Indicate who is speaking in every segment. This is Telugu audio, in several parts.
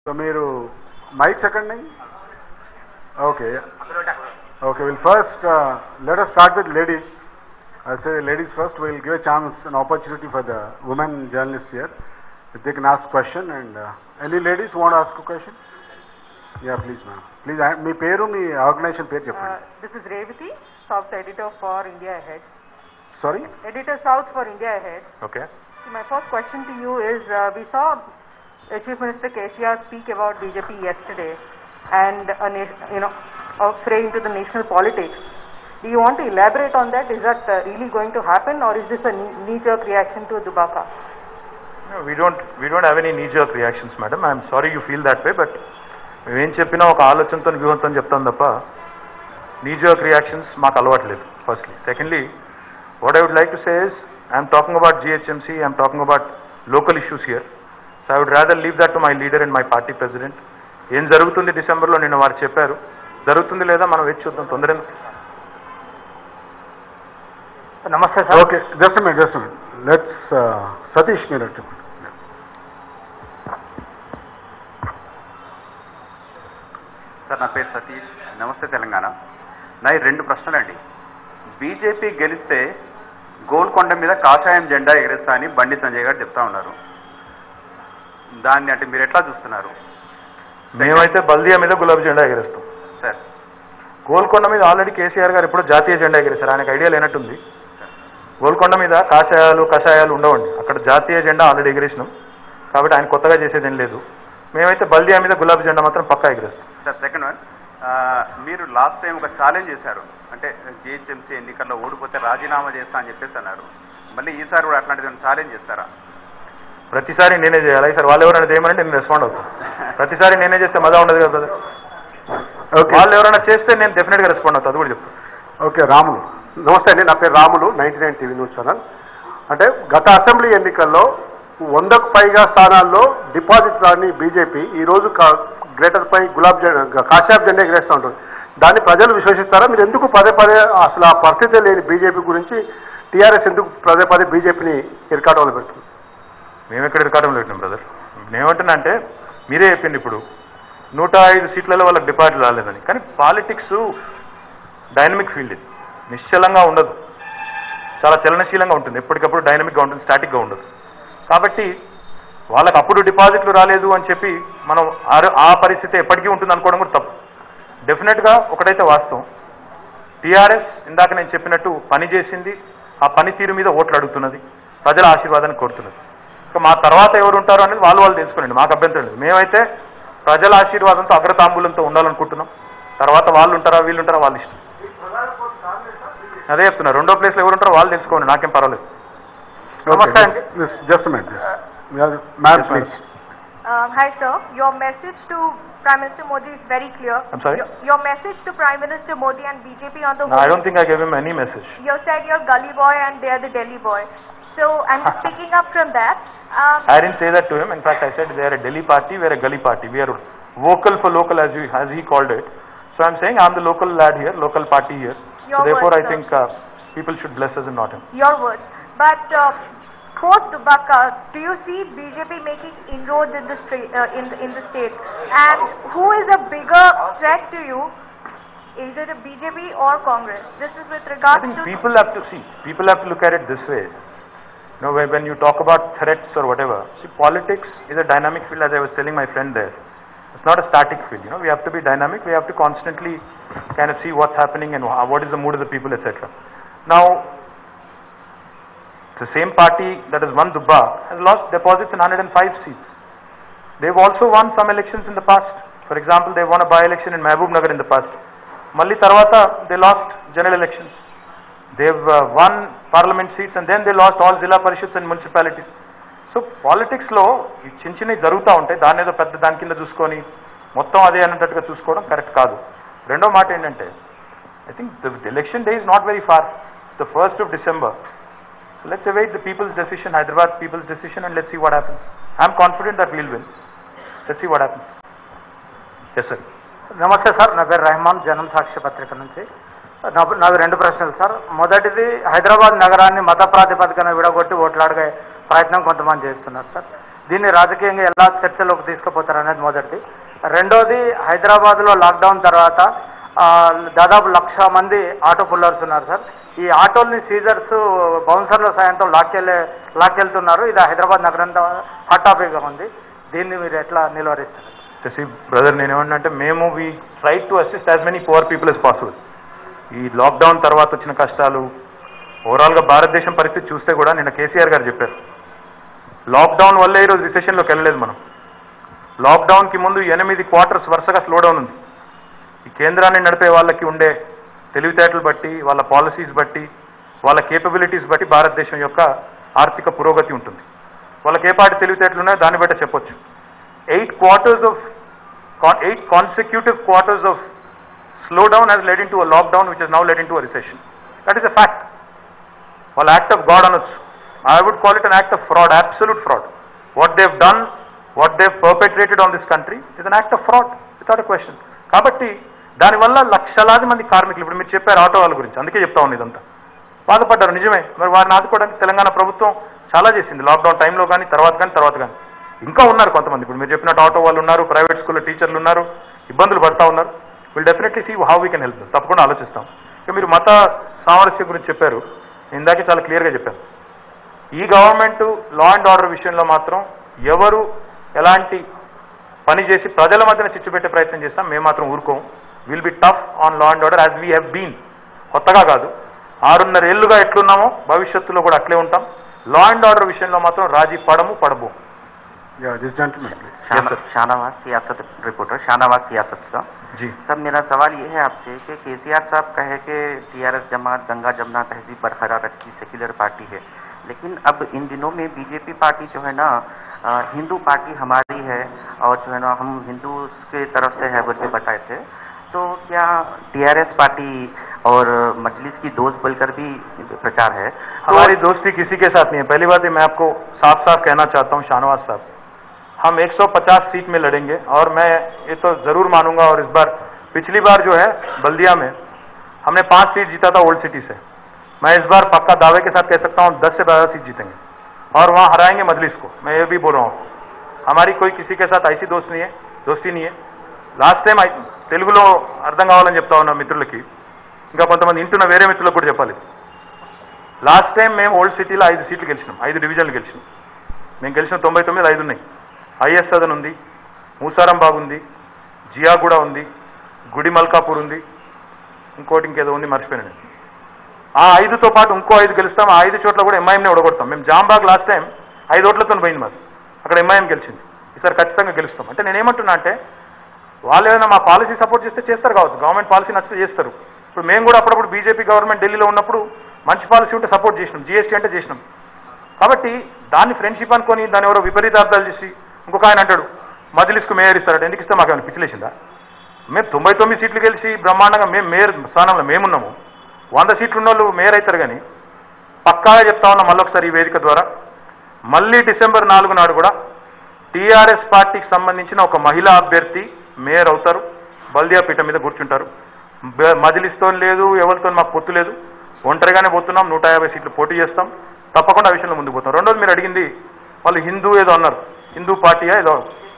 Speaker 1: సో మీరు mic second okay okay will first let us start with ladies I'll say ladies first we'll give a chance an opportunity for the women journalists here if they can ask question and uh, any ladies who want to ask a question yeah please ma'am please I- మీ పేరు మీ ఆర్గనైజేషన్ పేరు
Speaker 2: Uh,
Speaker 1: చెప్పండి
Speaker 2: this is Revati, South editor for India Ahead.
Speaker 1: Sorry
Speaker 2: Editor South for India Ahead.
Speaker 1: Okay
Speaker 2: So my first question to you is, uh, we saw uh, Chief Minister KCR speak about BJP yesterday and a na- you know a fray into the national politics. Do you want to elaborate on that? Is that uh, really going to happen, or is this a knee- knee-jerk reaction to Dubaka?
Speaker 3: No, we don't we don't have any knee jerk reactions, madam. I'm sorry you feel that way, but మేమేం చెప్పినా ఒక ఆలోచనతో వ్యూహంతో చెప్తాం తప్ప knee jerk రియాక్షన్స్ మాకు అలవాట్లేదు firstly secondly what I would like to say is I'm talking about GHMC I'm talking about local issues here so I would rather leave that to my leader and my party president ఏం జరుగుతుంది డిసెంబర్లో నిన్న వారు చెప్పారు జరుగుతుంది లేదా మనం వేచి చూద్దాం తొందర ఎందుకు?
Speaker 4: నమస్తే sir
Speaker 1: okay just minute just minute let's Satish మీరు చెప్పండి
Speaker 5: సార్ నా పేరు సతీష్ నమస్తే తెలంగాణ నా ఈ రెండు ప్రశ్నలండి బీజేపీ గెలిస్తే గోల్కొండ మీద కాషాయం జెండా ఎగరేస్తా అని బండి సంజయ్ గారు చెప్తా ఉన్నారు దాన్ని అంటే మీరు ఎట్లా చూస్తున్నారు
Speaker 3: మేమైతే బల్దియా మీద గులాబీ జెండా ఎగరేస్తాం
Speaker 5: సార్
Speaker 3: గోల్కొండ మీద ఆల్రెడీ కేసీఆర్ గారు ఇప్పుడు జాతీయ జెండా ఎగిరేశారు ఆయనకు ఐడియా లేనట్టుంది గోల్కొండ మీద కాషాయాలు కషాయాలు ఉండవండి అక్కడ జాతీయ జెండా ఆల్రెడీ ఎగిరేసినాం కాబట్టి ఆయన కొత్తగా చేసేది ఏం లేదు మేమైతే బల్దియా మీద గులాబీ జెండా మాత్రం పక్కా ఎగిరేస్తాం
Speaker 5: సార్ సెకండ్ వన్ మీరు లాస్ట్ టైం ఒక ఛాలెంజ్ చేశారు అంటే జిహెచ్ఎంసీ ఎన్నికల్లో ఓడిపోతే రాజీనామా చేస్తా అని చెప్పేసి అన్నారు మళ్ళీ ఈసారి కూడా అట్లాంటిది ఛాలెంజ్ చేస్తారా
Speaker 3: ప్రతిసారి నేనే చేయాలి సార్ వాళ్ళు ఎవరైనా చేయమంటే నేను రెస్పాండ్ అవుతాను ప్రతిసారి నేనే చేస్తే మజా ఉండదు కదా బ్రదర్
Speaker 1: ఓకే
Speaker 3: వాళ్ళు ఎవరైనా చేస్తే నేను డెఫినెట్గా రెస్పాండ్ అవుతాను అది కూడా చెప్తాను
Speaker 1: ఓకే రాములు
Speaker 4: నమస్తే అండి నా పేరు Ramulu ninety nine TV news channel అంటే గత అసెంబ్లీ ఎన్నికల్లో వందకు పైగా స్థానాల్లో డిపాజిట్ రాని బీజేపీ ఈ రోజు కా- గ్రేటర్ పై గులాబ్ జెండా కాశాబ్ జెండా ఎగరేస్తూ ఉంటుంది దాన్ని ప్రజలు విశ్వసిస్తారా మీరు ఎందుకు పదే పదే అసలు ఆ పరిస్థితి లేని బీజేపీ గురించి టీఆర్ఎస్ ఎందుకు పదే పదే బీజేపీని ఇరకాటంలో పెడుతుంది
Speaker 3: మేము ఎక్కడ రికార్డంలో పెట్టినాం బ్రదర్ నేనేమంటున్నా అంటే మీరే చెప్పింది ఇప్పుడు నూట ఐదు సీట్లలో వాళ్ళకి డిపాజిట్ రాలేదని కానీ పాలిటిక్స్ డైనమిక్ ఫీల్డ్ ఇది నిశ్చలంగా ఉండదు చాలా చలనశీలంగా ఉంటుంది ఎప్పటికప్పుడు డైనమిక్గా ఉంటుంది స్టాటిక్గా ఉండదు కాబట్టి వాళ్ళకి అప్పుడు డిపాజిట్లు రాలేదు అని చెప్పి మనం ఆ- ఆ పరిస్థితి ఎప్పటికీ ఉంటుంది అనుకోవడం కూడా తప్పు డెఫినెట్గా ఒకటైతే వాస్తవం టీఆర్ఎస్ ఇందాక నేను చెప్పినట్టు పని చేసింది ఆ పనితీరు మీద ఓట్లు అడుగుతున్నది ప్రజల ఆశీర్వాదాన్ని కోరుతున్నది ఇక మా తర్వాత ఎవరు ఉంటారో అనేది వాళ్ళు వాళ్ళు తెలుసుకోండి మాకు అభ్యంతరం లేదు మేమైతే ప్రజల ఆశీర్వాదంతో అగ్రతాంబూలంతో ఉండాలనుకుంటున్నాం తర్వాత వాళ్ళు ఉంటారా వీళ్ళు ఉంటారా వాళ్ళు ఇష్టం అదే చెప్తున్నా రెండో ప్లేస్లో ఎవరు ఉంటారో వాళ్ళు తెలుసుకోండి నాకేం పర్వాలేదు
Speaker 4: నమస్తే అండి
Speaker 1: just minute ma'am
Speaker 3: Yes,
Speaker 1: please
Speaker 6: Uh, hi, sir. Your message to Prime Minister Modi is very clear.
Speaker 3: I'm sorry?
Speaker 6: Your, your message to Prime Minister Modi and BJP on the
Speaker 3: I
Speaker 6: whole.
Speaker 3: Don't think I gave him any message
Speaker 6: You said you're gully boy and they're the Delhi boy. So I'm just picking up from that. Um,
Speaker 3: I didn't say that to him. In fact, I said they are a Delhi party, we are a gully party. We are vocal for local, as, you, as he called it. So I'm saying I'm the local lad here, local party here.
Speaker 6: Your
Speaker 3: so therefore,
Speaker 6: words,
Speaker 3: I
Speaker 6: sir.
Speaker 3: think uh, people should bless us and not him.
Speaker 6: your words. But uh, post Dubaka, do you see BJP making inroads in the state? Uh, in the, in the state? And who is a bigger threat to you? Is it a BJP or Congress? This is with
Speaker 3: I
Speaker 6: regards
Speaker 3: think
Speaker 6: to.
Speaker 3: people have to see, people have to look at it this way. You know, when, when you talk about threats or whatever, see, politics is a dynamic field, as I was telling my friend there. It's not a static field, you know, we have to be dynamic, we have to constantly kind of see what's happening and wha- what is the mood of the people, etc. Now, the same party that has won Dubba has lost deposits in 105 seats. They've also won some elections in the past. For example, they won a by-election in Mehboob Nagar in the past. Malli Tarvata, they lost general elections. They've uh, won parliament seats and then they lost all Zilla Parishads and municipalities. So పాలిటిక్స్లో ఈ చిన్న చిన్నవి జరుగుతూ ఉంటాయి దాని ఏదో పెద్ద దాని కింద చూసుకొని మొత్తం అదే అన్నట్టుగా చూసుకోవడం కరెక్ట్ కాదు రెండో మాట ఏంటంటే I think the election day is not very far the first of December so let's await the people's decision Hyderabad people's decision and let's see what happens I'm confident that will win let's see what happens yes sir
Speaker 4: నమస్తే సార్ నా పేరు రెహమాన్ జనం సాక్షి పత్రిక నుంచి నా నాకు రెండు ప్రశ్నలు సార్ మొదటిది హైదరాబాద్ నగరాన్ని మత ప్రాతిపదికన విడగొట్టి ఓట్లాడగా
Speaker 7: ప్రయత్నం కొంతమంది చేస్తున్నారు సార్ దీన్ని రాజకీయంగా ఎలా చర్చలోకి తీసుకుపోతారు అనేది మొదటిది రెండోది హైదరాబాద్లో లాక్డౌన్ తర్వాత ఆ, దాదాపు లక్ష మంది ఆటో పుల్లర్స్ ఉన్నారు సార్ ఈ ఆటోల్ని సీజర్స్ బౌన్సర్ల సాయంతో లాక్కెళ్ళే లాక్కెళ్తున్నారు ఇది హైదరాబాద్ నగరంతో హాట్ టాపిక్గా ఉంది దీన్ని మీరు ఎట్లా నిలువరిస్తారు
Speaker 3: శశి బ్రదర్ నేనేమన్నా అంటే మేము we try to assist as many poor people as possible ఈ లాక్డౌన్ తర్వాత వచ్చిన కష్టాలు ఓవరాల్గా భారతదేశం పరిస్థితి చూస్తే కూడా నిన్న కేసీఆర్ గారు చెప్పారు లాక్డౌన్ వల్లే ఈరోజు రిసెషన్లోకి వెళ్ళలేదు మనం లాక్డౌన్కి ముందు ఎనిమిది క్వార్టర్స్ వరుసగా స్లో డౌన్ ఉంది ఈ కేంద్రాన్ని నడిపే వాళ్ళకి ఉండే తెలివితేటలు బట్టి వాళ్ళ పాలసీస్ బట్టి వాళ్ళ కేపబిలిటీస్ బట్టి భారతదేశం యొక్క ఆర్థిక పురోగతి ఉంటుంది వాళ్ళకి ఏ పాటి తెలివితేటలు ఉన్నాయో దాన్ని బట్టి చెప్పొచ్చు eight quarters of eight consecutive quarters of slowdown has led into a lockdown which is now led into a recession that is a fact వాళ్ళ యాక్ట్ ఆఫ్ గాడ్ అనొచ్చు I would call it an act of fraud absolute fraud what they've done what they've perpetrated on this country is an act of fraud without a question కాబట్టి దానివల్ల లక్షలాది మంది కార్మికులు ఇప్పుడు మీరు చెప్పారు ఆటో వాళ్ళ గురించి అందుకే చెప్తా ఉంది ఇదంతా బాధపడ్డారు నిజమే మరి వారిని ఆదుకోవడానికి తెలంగాణ ప్రభుత్వం చాలా చేసింది లాక్డౌన్ టైంలో కానీ తర్వాత కానీ తర్వాత కానీ ఇంకా ఉన్నారు కొంతమంది ఇప్పుడు మీరు చెప్పినట్టు ఆటో వాళ్ళు ఉన్నారు ప్రైవేట్ స్కూల్లో టీచర్లు ఉన్నారు ఇబ్బందులు పడతా ఉన్నారు will definitely see how we can help తప్పకుండా ఆలోచిస్తాం ఇక మీరు మత సామరస్యం గురించి చెప్పారు నేను ఇందాకే చాలా క్లియర్గా చెప్పాను ఈ గవర్నమెంట్ లా అండ్ ఆర్డర్ విషయంలో మాత్రం ఎవరు ఎలాంటి పని చేసి ప్రజల మధ్యన చిచ్చు పెట్టే ప్రయత్నం చేస్తాం మేము మాత్రం ఊరుకోం will be tough on law and order as we have been కొత్తగా కాదు ఆరున్నర ఏళ్ళుగా ఎట్లున్నామో భవిష్యత్తులో కూడా అట్లే ఉంటాం లా అండ్ ఆర్డర్ విషయంలో మాత్రం రాజీ పడము పడబోం
Speaker 1: Yeah, this gentleman, please.
Speaker 8: शाना- शाहनवाज सियासत रिपोर्टर शाहनवाज सियासत का
Speaker 3: जी
Speaker 8: सर मेरा सवाल ये है आपसे कि केसीआर साहब कहे कि टीआरएस जमात गंगा जमुना तहजीब बरकरार रखी सेक्युलर पार्टी है लेकिन अब इन दिनों में बीजेपी पार्टी जो है ना अ, हिंदू पार्टी हमारी है और जो है ना हम हिंदू के तरफ से है बोल के बताए थे तो क्या टीआरएस पार्टी और मजलिस की दोस्त बोलकर भी प्रचार है तो
Speaker 3: हमारी दोस्ती किसी के साथ नहीं है पहली बात ये मैं आपको साफ साफ कहना चाहता हूँ शाहनवाज साहब हम 150 सीट में लड़ेंगे और मैं ये तो जरूर मानूंगा और इस बार पिछली बार जो है बल्दिया में हमने पांच सीट जीता था ओल्ड सिटी से मैं इस बार पक्का दावे के साथ कह सकता हूँ दस से ज्यादा सीट जीतेंगे और वहाँ हराएंगे मजलिस को मैं ये भी बोल रहा हूँ हमारी कोई किसी के साथ ऐसी दोस्त नहीं है दोस्ती नहीं है లాస్ట్ టైం తెలుగులో అర్థం కావాలని చెప్తా ఉన్నా మిత్రులకి ఇంకా కొంతమంది ఇంటున్న వేరే మిత్రులకు కూడా చెప్పాలి లాస్ట్ టైం మేము ఓల్డ్ సిటీలో ఐదు సీట్లు గెలిచినాం ఐదు డివిజన్లు గెలిచినాం మేము గెలిచిన తొంభై తొమ్మిది ఐదు ఉన్నాయి ఐఎస్ సదన్ ఉంది మూసారం బాగుంది జియాగూడ ఉంది గుడి మల్కాపూర్ ఉంది ఇంకోటి ఇంకేదో ఉంది మర్చిపోయాను నేను. ఆ ఐదుతో పాటు ఇంకో ఐదు గెలుస్తాం ఆ ఐదు చోట్ల కూడా ఎంఐఎంనే ఓడగొడతాం మేము జాంబాగ్ లాస్ట్ టైం ఐదు ఓట్లతో పోయింది మాది అక్కడ ఎంఐఎం గెలిచింది ఈసారి ఖచ్చితంగా గెలుస్తాం అంటే నేనేమంటున్నా అంటే వాళ్ళు ఏదైనా మా పాలసీ సపోర్ట్ చేస్తే చేస్తారు కావచ్చు గవర్నమెంట్ పాలసీ నచ్చితే చేస్తారు ఇప్పుడు మేము కూడా అప్పుడప్పుడు బీజేపీ గవర్నమెంట్ ఢిల్లీలో ఉన్నప్పుడు మంచి పాలసీ ఉంటే సపోర్ట్ చేసినాం జీఎస్టీ అంటే చేసినాం కాబట్టి దాన్ని ఫ్రెండ్షిప్ అనుకొని దాన్ని ఎవరో విపరీతార్థాలు చేసి ఇంకొక ఆయన అంటాడు మజిలిస్కు మేయర్ ఇస్తారట ఎందుకు ఇస్తాం మాకు ఏమైనా పిచ్చిలేసిందా మేము తొంభై తొమ్మిది సీట్లు గెలిచి బ్రహ్మాండంగా మేము మేయర్ స్థానంలో మేమున్నాము వంద సీట్లు ఉన్న వాళ్ళు మేయర్ అవుతారు కానీ పక్కాగా చెప్తా ఉన్నా మళ్ళొకసారి ఈ వేదిక ద్వారా మళ్ళీ డిసెంబర్ నాలుగు నాడు కూడా టీఆర్ఎస్ పార్టీకి సంబంధించిన ఒక మహిళా అభ్యర్థి మేయర్ అవుతారు బల్దియా పీఠం మీద కూర్చుంటారు బ- మజిలిస్తో లేదు ఎవరితో మాకు పొత్తు లేదు ఒంటరిగానే పోతున్నాం నూట యాభై సీట్లు పోటీ చేస్తాం తప్పకుండా ఆ విషయంలో ముందుకు పోతాం రెండోది మీరు అడిగింది వాళ్ళు హిందూ ఏదో అన్నారు హిందూ పార్టీయా ఏదో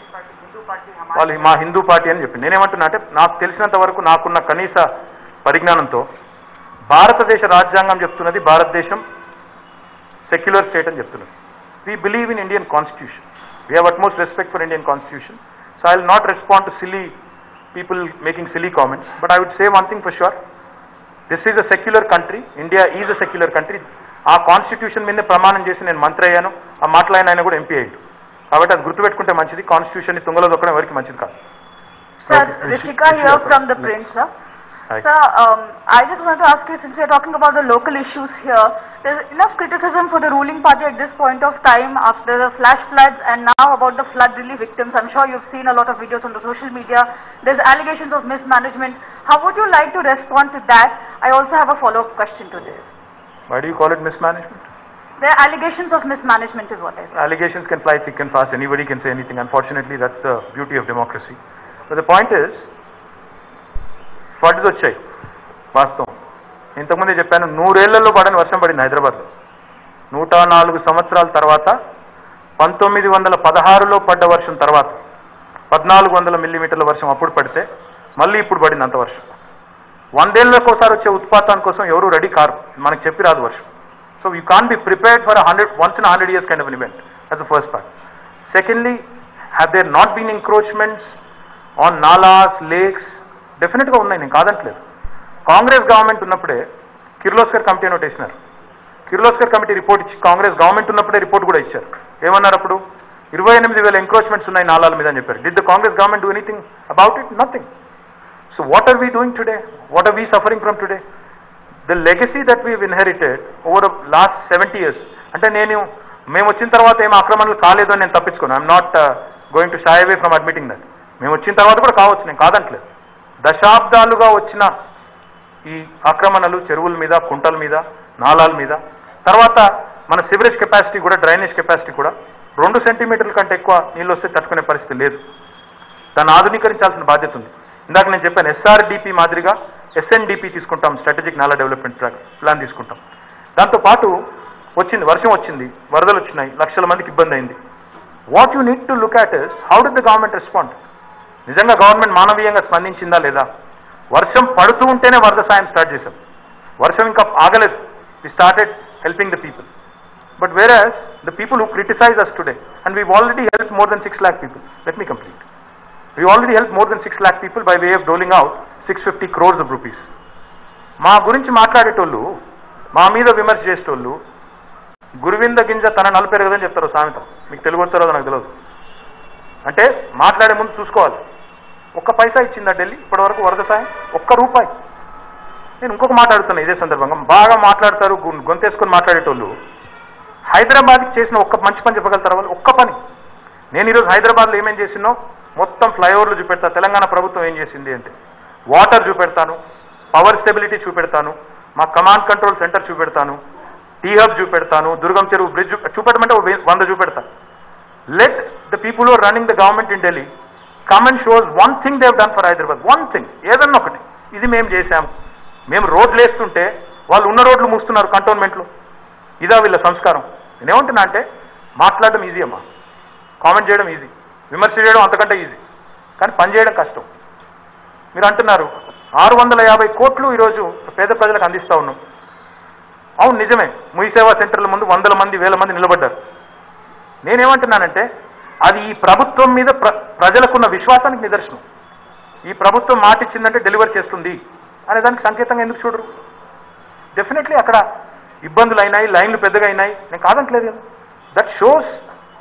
Speaker 3: వాళ్ళు మా హిందూ పార్టీ అని చెప్పి నేనేమంటున్నా అంటే నాకు తెలిసినంత వరకు నాకున్న కనీస పరిజ్ఞానంతో భారతదేశ రాజ్యాంగం చెప్తున్నది భారతదేశం సెక్యులర్ స్టేట్ అని చెప్తున్నది we believe in Indian constitution we have utmost respect for Indian constitution so I will not respond to silly people making silly comments but I would say one thing for sure this is a secular country India is a secular country ఆ కాన్స్టిట్యూషన్ మీదనే ప్రమాణం చేసి నేను మంత్రి అయ్యాను ఆ మాట్లాడిన ఆయన కూడా ఎంపీ అయ్యాడు కాబట్టి అది గుర్తుపెట్టుకుంటే మంచిది కాన్స్టిట్యూషన్ ని తుంగలో దొక్కడం ఎవరికి మంచిది కాదు
Speaker 6: Sir,
Speaker 1: Okay,
Speaker 6: Rishika
Speaker 1: Rishika,
Speaker 6: here from the
Speaker 1: next.
Speaker 6: Prince, sir.
Speaker 3: Hi.
Speaker 6: Sir, um, I just want to ask you, since we are talking about the local issues here, there's enough criticism for the ruling party at this point of time after the flash floods and now about the flood relief victims. I'm sure you've seen a lot of videos on the social media. There's allegations of mismanagement. How would you like to respond to that? I also have a follow-up question to this.
Speaker 3: Why do call it mismanagement
Speaker 6: There are allegations of mismanagement is what I said.
Speaker 3: allegations can fly thick and fast. Anybody can say anything. Unfortunately, that's the beauty of democracy. But the point is, floods వచ్చాయి వాస్తవం ఇంతకుముందే చెప్పాను నూరేళ్లలో పడని వర్షం పడింది హైదరాబాద్లో నూట నాలుగు సంవత్సరాల తర్వాత పంతొమ్మిది వందల పదహారులో పడ్డ వర్షం తర్వాత పద్నాలుగు వందల మిల్లీమీటర్ల వర్షం అప్పుడు పడితే మళ్ళీ ఇప్పుడు పడింది అంత వర్షం వందేళ్ళకి ఒకసారి వచ్చే ఉత్పాతాని కోసం ఎవరు రెడీ కారు మనకు చెప్పి రాదు వర్షం so you can be prepared for hundred once in hundred years kind of event that the first part secondly have there not been encroachments on nalas lakes డెఫినెట్గా ఉన్నాయి నేను కాదంటలేదు కాంగ్రెస్ గవర్నమెంట్ ఉన్నప్పుడే కిర్లోస్కర్ కమిటీ అని ఒకటి వేసినారు కిర్లోస్కర్ కమిటీ రిపోర్ట్ ఇచ్చి కాంగ్రెస్ గవర్నమెంట్ ఉన్నప్పుడే రిపోర్ట్ కూడా ఇచ్చారు ఏమన్నారు అప్పుడు ఇరవై ఎనిమిది వేల ఎంక్రోచ్మెంట్స్ ఉన్నాయి నాలాల మీద అని చెప్పారు did the Congress government do anything about it nothing so what are we doing today what are we suffering from today the legacy that we inherited over last seventy years అంటే నేను మేము వచ్చిన తర్వాత ఏం ఆక్రమణలు కాలేదు అని నేను తప్పించుకోను I'm not going to shy away from admitting that మేము వచ్చిన తర్వాత కూడా కావచ్చు నేను కాదంటలేదు దశాబ్దాలుగా వచ్చిన ఈ ఆక్రమణలు చెరువుల మీద కుంటల మీద నాలాల మీద తర్వాత మన సివరేజ్ కెపాసిటీ కూడా డ్రైనేజ్ కెపాసిటీ కూడా రెండు సెంటీమీటర్ల కంటే ఎక్కువ నీళ్ళు వస్తే తట్టుకునే పరిస్థితి లేదు దాన్ని ఆధునీకరించాల్సిన బాధ్యత ఉంది ఇందాక నేను చెప్పాను ఎస్ఆర్డిపి మాదిరిగా ఎస్ఎన్డిపి తీసుకుంటాం స్ట్రాటజిక్ నాలా డెవలప్మెంట్ ప్లాన్ తీసుకుంటాం దాంతో పాటు వచ్చింది వర్షం వచ్చింది వరదలు వచ్చినాయి లక్షల మందికి ఇబ్బంది అయింది what you need to look at is how did the government respond నిజంగా గవర్నమెంట్ మానవీయంగా స్పందించిందా లేదా వర్షం పడుతూ ఉంటేనే వరద సాయం స్టార్ట్ చేశాం వర్షం ఇంకా ఆగలేదు we started helping the people but whereas the people who criticise us today and we already help more than six lakh people let me complete we already help more than six lakh people by way of doling out six fifty crores of rupees మా గురించి మాట్లాడేటోళ్ళు మా మీద విమర్శ చేసేటోళ్ళు గురువింద గింజ తన నలుపెరగదని చెప్తారు సామెత మీకు తెలుగు వచ్చారో నాకు తెలియదు అంటే మాట్లాడే ముందు చూసుకోవాలి ఒక్క పైసా ఇచ్చిందా ఢిల్లీ ఇప్పటివరకు వరద సాయం ఒక్క రూపాయి నేను ఇంకొక మాట్లాడుతున్నా ఇదే సందర్భంగా బాగా మాట్లాడతారు గు- గొంతేసుకొని మాట్లాడేటోళ్ళు హైదరాబాద్కి చేసిన ఒక్క మంచి పని చెప్పగలుగుతారు వాళ్ళు ఒక్క పని నేను ఈరోజు హైదరాబాద్లో ఏమేం చేసినో మొత్తం ఫ్లైఓవర్లు చూపెడతా తెలంగాణ ప్రభుత్వం ఏం చేసింది అంటే వాటర్ చూపెడతాను పవర్ స్టెబిలిటీ చూపెడతాను మా కమాండ్ కంట్రోల్ సెంటర్ చూపెడతాను టీ హబ్ చూపెడతాను దుర్గం చెరువు బ్రిడ్జ్ చూపెట్టమంటే ఓ వే- వంద చూపెడతా let the people are running the government in Delhi come and shows one thing they've done for Hyderabad one thing ఏదన్నా ఒకటి ఇది మేము చేశాం మేము రోడ్లు వేస్తుంటే వాళ్ళు ఉన్న రోడ్లు మూస్తున్నారు కంటోన్మెంట్లో ఇదా వీళ్ళ సంస్కారం నేనేమంటున్నా అంటే మాట్లాడడం ఈజీ అమ్మా కామెంట్ చేయడం ఈజీ విమర్శ చేయడం అంతకంటే ఈజీ కానీ పని చేయడం కష్టం మీరు అంటున్నారు ఆరు వందల యాభై కోట్లు ఈరోజు పేద ప్రజలకు అందిస్తా ఉన్నాం అవును నిజమే ముయి సేవా సెంటర్ల ముందు వందల మంది వేల మంది నిలబడ్డారు నేనేమంటున్నానంటే అది ఈ ప్రభుత్వం మీద ప్ర ప్రజలకున్న విశ్వాసానికి నిదర్శనం ఈ ప్రభుత్వం మాట ఇచ్చిందంటే డెలివర్ చేస్తుంది అనే దానికి సంకేతంగా ఎందుకు చూడరు డెఫినెట్లీ అక్కడ ఇబ్బందులు అయినాయి లైన్లు పెద్దగా అయినాయి నేను కాదంటలేదు కదా that shows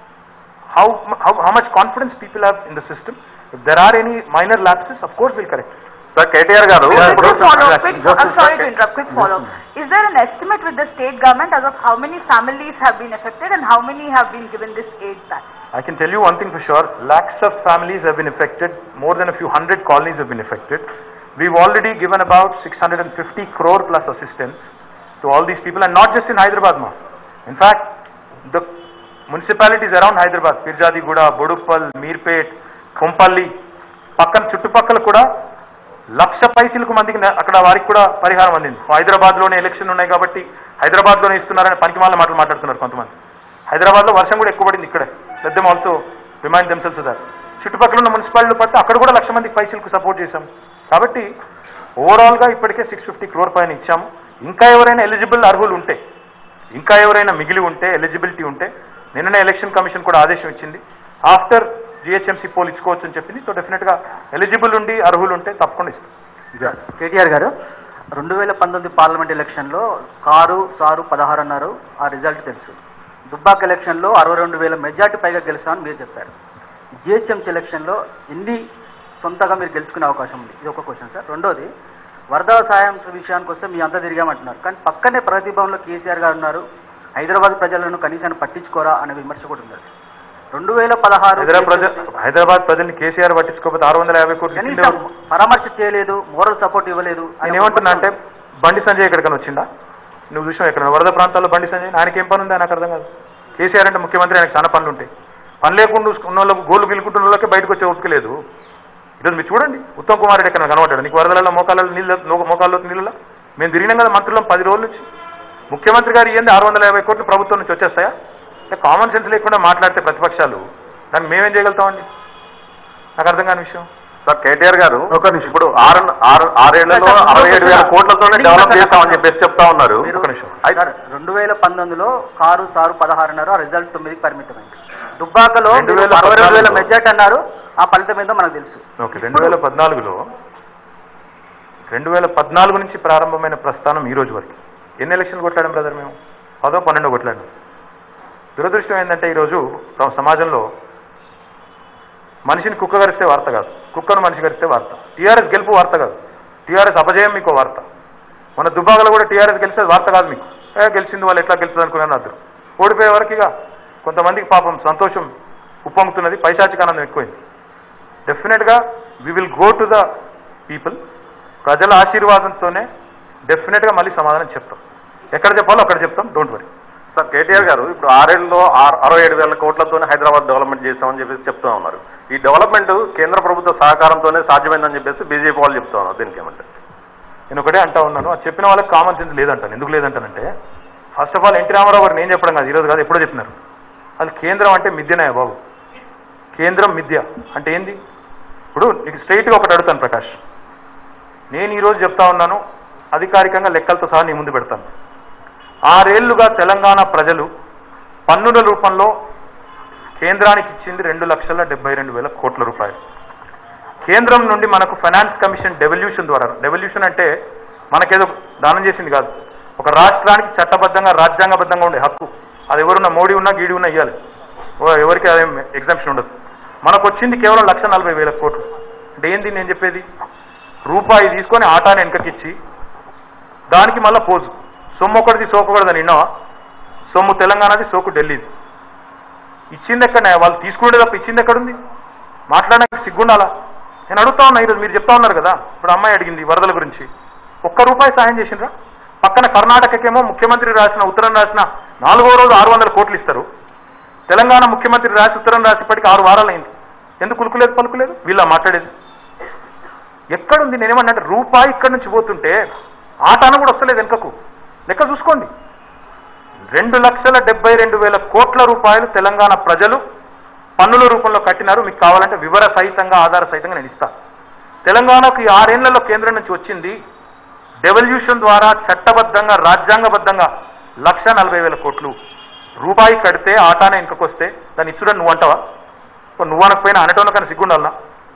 Speaker 3: how how how much confidence people have in the system if there are any minor lapses of course will correct
Speaker 4: sir KTR గారు ఇప్పుడు
Speaker 6: Quick follow, quick, I'm sorry to interrupt, quick follow. Is there an estimate with the state government as of how many families have been affected and how many have been given this aid back?
Speaker 3: I can tell you one thing for sure, lakhs of families have been affected, more than a few hundred colonies have been affected. We've already given about 650 crore plus assistance to all these people and not just in Hyderabad ma. In fact, the municipalities around Hyderabad, Pirjadiguda, Boduppal, Meerpet, Kompalli, పక్కన చుట్టుపక్కల కూడా లక్ష పైసలకు మందికి న- అక్కడ వారికి కూడా పరిహారం అందింది హైదరాబాద్లోనే ఎలక్షన్ ఉన్నాయి కాబట్టి హైదరాబాద్లోనే ఇస్తున్నారని పనికి మాల మాటలు మాట్లాడుతున్నారు కొంతమంది హైదరాబాద్లో వర్షం కూడా ఎక్కువ పడింది ఇక్కడే let them also remind themselves that చుట్టుపక్కల ఉన్న మున్సిపాలిటీలు పడితే అక్కడ కూడా లక్ష మందికి పైసలకు సపోర్ట్ చేశాం కాబట్టి ఓవరాల్గా ఇప్పటికే సిక్స్ ఫిఫ్టీ క్రోర్ పైన ఇచ్చాము ఇంకా ఎవరైనా ఎలిజిబుల్ అర్హులు ఉంటే ఇంకా ఎవరైనా మిగిలి ఉంటే ఎలిజిబిలిటీ ఉంటే నిన్ననే ఎలక్షన్ కమిషన్ కూడా ఆదేశం ఇచ్చింది ఆఫ్టర్ జిహెచ్ఎంసీ పోల్ ఇచ్చుకోవచ్చు అని చెప్పింది సో డెఫినెట్గా ఎలిజిబుల్ ఉండి అర్హులు ఉంటే తప్పకుండా ఇస్తాం
Speaker 9: కేటీఆర్ గారు రెండు వేల పంతొమ్మిది పార్లమెంట్ ఎలక్షన్లో కారు సారు పదహారు అన్నారు ఆ రిజల్ట్ తెలుసు దుబ్బాక్ ఎలక్షన్లో అరవై రెండు వేల మెజార్టీ పైగా గెలుస్తామని మీరు చెప్పారు జిహెచ్ఎంసీ ఎలక్షన్లో ఎన్ని సొంతగా మీరు గెలుచుకునే అవకాశం ఉంది ఇది ఒక క్వశ్చన్ సార్ రెండోది వరద సాయం విషయానికి వస్తే మీ అంతా తిరిగామంటున్నారు కానీ పక్కనే ప్రగతి భవన్లో కేసీఆర్ గారు ఉన్నారు హైదరాబాద్ ప్రజలను కనీసం పట్టించుకోరా అనే విమర్శ కూడా ఉంది రెండు వేల పదహారు
Speaker 3: హైదరాబాద్ ప్రజ హైదరాబాద్ ప్రజల్ని కేసీఆర్ పట్టించుకోకపోతే ఆరు వందల యాభై కోట్లు ఇచ్చింది
Speaker 9: కనీసం
Speaker 3: ఎవరు?
Speaker 9: పరామర్శ చేయలేదు మోరల్ సపోర్ట్ ఇవ్వలేదు
Speaker 3: నేను ఏమంటున్నా అంటే బండి సంజయ్ ఎక్కడికైనా వచ్చిండా నువ్వు చూసావు ఎక్కడ వరద ప్రాంతాల్లో బండి సంజయ్ ఆయనకి ఏం పని ఉంది నాకు అర్థం కాదు కేసీఆర్ అంటే ముఖ్యమంత్రి ఆయనకు చాలా పనులు ఉంటాయి పని లేకుండా ఉన్న వాళ్ళకు గోళ్ళు గిలుకుంటున్న వాళ్ళకే బయటకు వచ్చే ఓపిక లేదు ఈరోజు మీరు చూడండి ఉత్తమ్ కుమార్ రెడ్డి ఎక్కడ కనబడ్డాడు నీకు వరదలలో మోకాలలో నీళ్ళు మోకాల్లో నీళ్ళలో మేము తిరిగినాం కదా మంత్రులం పది రోజుల నుంచి ముఖ్యమంత్రి గారు ఏంది ఆరు వందల యాభై కోట్లు ప్రభుత్వం నుంచి వచ్చేస్తాయా కామన్ సెన్స్ లేకుండా మాట్లాడితే ప్రతిపక్షాలు దాన్ని మేమేం చేయగలుగుతామండి నాకు అర్థం కాని విషయం
Speaker 10: సార్ కేటీఆర్ గారు
Speaker 1: ఒక నిమిషం.
Speaker 10: ఇప్పుడు ఆరు ఆరు ఆరేళ్లలో
Speaker 9: సార్,
Speaker 10: అరవై ఏడు వేల
Speaker 9: సార్,
Speaker 10: కోట్లతోనే
Speaker 9: సార్,
Speaker 10: డెవలప్
Speaker 9: సార్,
Speaker 10: చేస్తామని చెప్పేసి చెప్తా ఉన్నారు
Speaker 9: మీరు
Speaker 3: ఒక నిమిషం.
Speaker 9: సార్, రెండు వేల పంతొమ్మిదిలో కారు సారు పదహారున్నర రిజల్ట్ తొమ్మిదికి పరిమితమైంది దుబ్బాకలో
Speaker 3: రెండు వేల
Speaker 9: అరవై రెండు వేల
Speaker 3: పద్నాలుగులో.
Speaker 9: మెజార్టీ అన్నారు ఆ ఫలితం ఏందో మనకు తెలుసు
Speaker 3: ఓకే రెండు వేల పద్నాలుగులో రెండు వేల పద్నాలుగు నుంచి ప్రారంభమైన ప్రస్థానం ఈ రోజు వరకు ఎన్ని ఎలక్షన్లు కొట్లాడాం బ్రదర్ మేము పదో పన్నెండో కొట్లాడాం దురదృష్టం ఏంటంటే ఈరోజు స- సమాజంలో మనిషిని కుక్క గరిస్తే వార్త కాదు కుక్కను మనిషి గరిస్తే వార్త టీఆర్ఎస్ గెలుపు వార్త కాదు టీఆర్ఎస్ అపజయం మీకు వార్త మన దుబ్బాకలో కూడా టీఆర్ఎస్ గెలిస్తే వార్త కాదు మీకు ఏ గెలిచింది వాళ్ళు ఎట్లా గెలుస్తుంది అనుకున్నాను అద్దరు ఓడిపోయే వరకు ఇక కొంతమందికి పాపం సంతోషం ఉప్పొంగుతున్నది పైశాచిక ఆనందం ఎక్కువైంది డెఫినెట్గా we will go to the people ప్రజల ఆశీర్వాదంతోనే డెఫినెట్గా మళ్ళీ సమాధానం చెప్తాం ఎక్కడ చెప్పాలో అక్కడ చెప్తాం డోంట్ వరీ
Speaker 10: సార్ కేటీఆర్ గారు ఇప్పుడు ఆరేళ్లలో ఆరు- అరవై ఏడు వేల కోట్లతోనే హైదరాబాద్ డెవలప్మెంట్ చేస్తామని చెప్పేసి చెప్తా ఉన్నారు ఈ డెవలప్మెంట్ కేంద్ర ప్రభుత్వ సహకారంతోనే సాధ్యమైందని చెప్పేసి బీజేపీ వాళ్ళు చెప్తా ఉన్నారు దీనికి ఏమంటారు
Speaker 3: నేను ఒకటే అంటా ఉన్నాను అది చెప్పిన వాళ్ళకి కామన్ సెన్స్ లేదంటాను ఎందుకు లేదంటానంటే first of all NT Rama Rao గారు నేను చెప్పడం కాదు ఈరోజు కాదు ఎప్పుడో చెప్పినారు అది కేంద్రం అంటే మిథ్యనాయ బాబు కేంద్రం మిథ్య అంటే ఏంది ఇప్పుడు నీకు స్ట్రైట్గా ఒకటి అడుగుతాను ప్రకాష్ నేను ఈరోజు చెప్తా ఉన్నాను అధికారికంగా లెక్కలతో సహా నీ ముందు పెడతాను ఆరేళ్లుగా తెలంగాణ ప్రజలు పన్నుల రూపంలో కేంద్రానికి ఇచ్చింది రెండు లక్షల డెబ్బై రెండు వేల కోట్ల రూపాయలు కేంద్రం నుండి మనకు ఫైనాన్స్ కమిషన్ డెవల్యూషన్ ద్వారా డెవల్యూషన్ అంటే మనకేదో దానం చేసింది కాదు ఒక రాష్ట్రానికి చట్టబద్ధంగా రాజ్యాంగబద్ధంగా ఉండే హక్కు అది ఎవరున్నా మోడీ ఉన్నా గీడి ఉన్నా ఇవ్వాలి ఓ ఎవరికి అదేం ఎగ్జామ్షన్ ఉండదు మనకు వచ్చింది కేవలం లక్ష నలభై వేల కోట్లు అంటే ఏంది నేను చెప్పేది రూపాయి తీసుకొని ఆటాని వెనకకిచ్చి దానికి మళ్ళీ పోజు సొమ్ము ఒకటిది సోకు ఒకటిది నిన్నవా సొమ్ము తెలంగాణది సోకు ఢిల్లీది ఇచ్చింది ఎక్కడ వాళ్ళు తీసుకునే తప్ప ఇచ్చింది ఎక్కడుంది మాట్లాడడానికి సిగ్గుండాలా నేను అడుగుతా ఉన్నా ఈరోజు మీరు చెప్తా ఉన్నారు కదా ఇప్పుడు అమ్మాయి అడిగింది వరదల గురించి ఒక్క రూపాయి సాయం చేసిండ్రా పక్కన కర్ణాటకకేమో ముఖ్యమంత్రి రాసిన ఉత్తరం రాసిన నాలుగో రోజు ఆరు వందల కోట్లు ఇస్తారు తెలంగాణ ముఖ్యమంత్రి రాసి ఉత్తరం రాసేపటికి ఆరు వారాలైంది ఎందుకు కులుకులేదు పలుకులేదు వీళ్ళ మాట్లాడేది ఎక్కడుంది నేనేమన్నా రూపాయి ఇక్కడి నుంచి పోతుంటే ఆటాన కూడా వస్తలేదు వెనుకకు లెక్క చూసుకోండి రెండు లక్షల డెబ్బై రెండు వేల కోట్ల రూపాయలు తెలంగాణ ప్రజలు పన్నుల రూపంలో కట్టినారు మీకు కావాలంటే వివర సహితంగా ఆధార సహితంగా నేను ఇస్తాను తెలంగాణకు ఈ ఆరేళ్లలో కేంద్రం నుంచి వచ్చింది డెవల్యూషన్ ద్వారా చట్టబద్ధంగా రాజ్యాంగబద్ధంగా లక్ష నలభై వేల కోట్లు రూపాయి కడితే ఆటానే ఇంకొకొస్తే దాన్ని ఇచ్చుడని నువ్వు అంటావా ఓ నువ్వు అనకపోయినా అనటంలో కానీ సిగ్గుండాలనా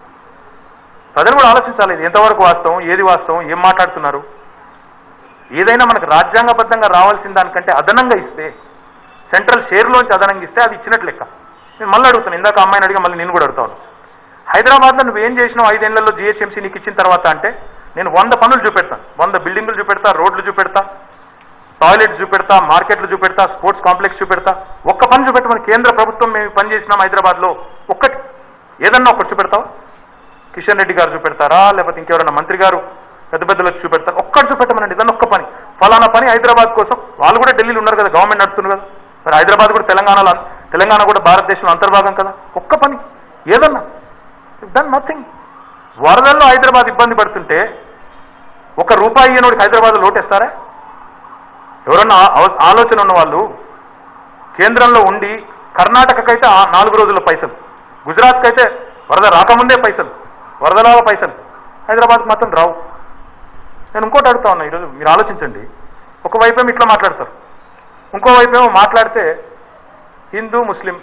Speaker 3: ప్రజలు కూడా ఆలోచించాలి ఇది ఎంతవరకు వాస్తవం ఏది వాస్తవం ఏం మాట్లాడుతున్నారు ఏదైనా మనకు రాజ్యాంగబద్ధంగా రావాల్సిన దానికంటే అదనంగా ఇస్తే సెంట్రల్ షేర్లోంచి అదనంగా ఇస్తే అది ఇచ్చినట్లు లెక్క నేను మళ్ళీ అడుగుతాను ఇందాక అమ్మాయిని అడిగా మళ్ళీ నేను కూడా అడుగుతాను హైదరాబాద్లో నువ్వు ఏం చేసినావు ఐదేళ్లలో జిహెచ్ఎంసీ నీకు ఇచ్చిన తర్వాత అంటే నేను వంద పనులు చూపెడతాను వంద బిల్డింగులు చూపెడతా రోడ్లు చూపెడతా టాయిలెట్స్ చూపెడతా మార్కెట్లు చూపెడతా స్పోర్ట్స్ కాంప్లెక్స్ చూపెడతా ఒక్క పని చూపెట్టమని కేంద్ర ప్రభుత్వం మేము పని చేసినాం హైదరాబాద్లో ఒక్కటి ఏదన్నా ఒకటి చూపెడతావా కిషన్ రెడ్డి గారు చూపెడతారా లేకపోతే ఇంకెవరైనా మంత్రి గారు పెద్ద పెద్దలకు చూపెడతారు ఒక్కటి చూపెట్టమనండి ఇదన్న ఒక్క పని ఫలానా పని హైదరాబాద్ కోసం వాళ్ళు కూడా ఢిల్లీలో ఉన్నారు కదా గవర్నమెంట్ నడుస్తుంది కదా మరి హైదరాబాద్ కూడా తెలంగాణలో తెలంగాణ కూడా భారతదేశంలో అంతర్భాగం కదా ఒక్క పని ఏదన్నా దన్ నథింగ్ వరదల్లో హైదరాబాద్ ఇబ్బంది పడుతుంటే ఒక రూపాయి ఇయ్యనోడికి హైదరాబాద్ లోటేస్తారా ఎవరన్నా ఆ- ఆలోచన ఉన్న వాళ్ళు కేంద్రంలో ఉండి కర్ణాటకకైతే ఆ నాలుగు రోజుల పైసలు గుజరాత్కి అయితే వరద రాకముందే పైసలు వరదలాగా పైసలు హైదరాబాద్కి మాత్రం రావు నేను ఇంకోటి అడుగుతా ఉన్నా ఈరోజు మీరు ఆలోచించండి ఒకవైపు ఏమో ఇట్లా మాట్లాడతారు ఇంకోవైపు ఏమో మాట్లాడితే హిందూ ముస్లిం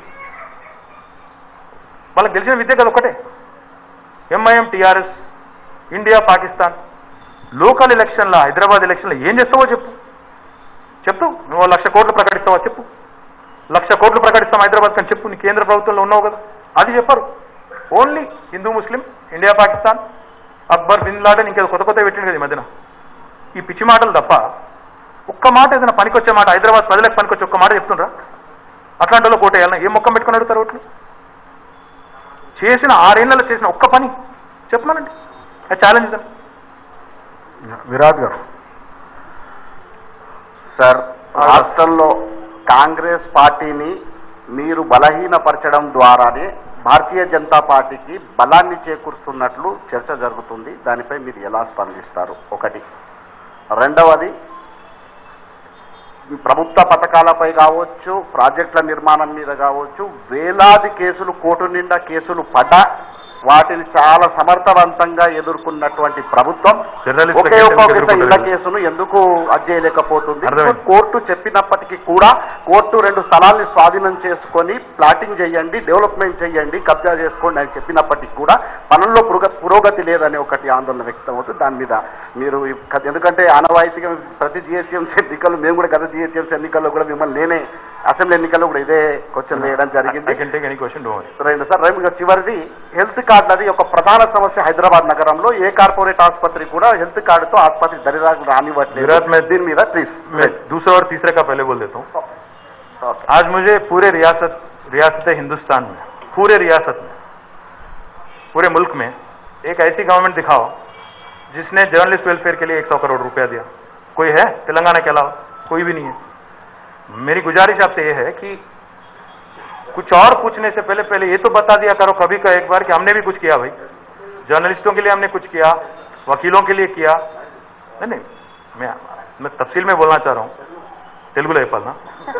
Speaker 3: వాళ్ళకి గెలిచిన విద్య కదా ఒకటే MIM TRS India Pakistan local ఎలక్షన్ల హైదరాబాద్ ఎలక్షన్లో ఏం చేస్తావో చెప్పు చెప్పు నువ్వు లక్ష కోట్లు ప్రకటిస్తావా చెప్పు లక్ష కోట్లు ప్రకటిస్తాం హైదరాబాద్ అని చెప్పు నీ కేంద్ర ప్రభుత్వంలో ఉన్నావు కదా అది చెప్పరు only Hindu Muslim India Pakistan Akbar bin Laden ఇంకేదో కొత్త కొత్త పెట్టింది కదా ఈ మధ్యన ఈ పిచ్చి మాటలు తప్ప ఒక్క మాట ఏదైనా పనికొచ్చే మాట హైదరాబాద్ ప్రజలకు పనికొచ్చే ఒక్క మాట చెప్తుండ్రా అట్లాంటి వాళ్ళు కోటేయాలన్నా ఏం మొక్కం పెట్టుకుని అడుగుతారు ఓట్లు చేసిన ఆరేళ్లలో చేసిన ఒక్క పని చెప్పమనండి అది ఛాలెంజ్
Speaker 1: విరాట్ గారు
Speaker 11: సార్ రాష్ట్రంలో కాంగ్రెస్ పార్టీని మీరు బలహీనపరచడం ద్వారానే భారతీయ జనతా పార్టీకి బలాన్ని చేకూరుస్తున్నట్లు చర్చ జరుగుతుంది దానిపై మీరు ఎలా స్పందిస్తారు ఒకటి రెండవది ప్రభుత్వ పథకాలపై కావచ్చు ప్రాజెక్టుల నిర్మాణం మీద కావచ్చు వేలాది కేసులు కోర్టు నిండా కేసులు పడ్డా వాటిని చాలా సమర్థవంతంగా ఎదుర్కొన్నటువంటి ప్రభుత్వం
Speaker 3: జర్నలిస్టుల
Speaker 11: ఒకే
Speaker 3: కేసులు
Speaker 11: ఒక్క ఇళ్ల
Speaker 3: ఎదుర్కొంటలేదు.
Speaker 11: కేసును ఎందుకు అజ్జేయలేకపోతుంది
Speaker 3: అర్థమైంది.
Speaker 11: కోర్టు చెప్పినప్పటికీ కూడా కోర్టు రెండు స్థలాల్ని స్వాధీనం చేసుకొని ప్లాటింగ్ చేయండి డెవలప్మెంట్ చేయండి కబ్జా చేసుకోండి అని చెప్పినప్పటికీ కూడా పనుల్లో పురోగ- పురోగతి లేదనే ఒకటి ఆందోళన వ్యక్తం అవుతుంది దాని మీద మీరు ఈ క- ఎందుకంటే ఆనవాయితీగా ప్రతి జిహెచ్ఎంసీ ఎన్నికలు మేము కూడా గత జిహెచ్ఎంసీ ఎన్నికల్లో కూడా మిమ్మల్ని నేనే అసెంబ్లీ ఎన్నికల్లో కూడా ఇదే క్వశ్చన్ వేయడం జరిగింది
Speaker 3: I can take any question don't worry
Speaker 11: right sir right ఇక చివరిది హెల్త్ కార్డు అది ఒక ప్రధాన సమస్య హైదరాబాద్ నగరంలో ఏ కార్పొరేట్ ఆసుపత్రి కూడా హెల్త్ కార్డుతో ఆసుపత్రి దరిదాకు రానివ్వట్లేదు
Speaker 3: గుజరాత్ में-
Speaker 11: దీని మీద ప్లీజ్
Speaker 3: मैं दूसरा और तीसरे का पहले बोल देता हूँ आज मुझे पूरे रियासत रियासत हिंदुस्तान में पूरे रियासत में पूरे मुल्क में एक ऐसी गवर्नमेंट दिखाओ जिसने जर्नलिस्ट वेलफेयर के लिए 100 करोड़ रुपया दिया कोई है तेलंगाना के अलावा कोई भी नहीं है मेरी गुजारिश आपसे ये है कि कुछ और पूछने से पहले पहले ये तो बता दिया करो कभी का एक बार कि हमने भी कुछ किया भाई जर्नलिस्टों के लिए हमने कुछ किया वकीलों के लिए किया नहीं नहीं मैं मैं तफसील में बोलना चाह रहा हूँ తెలుగులో చెప్పాలనా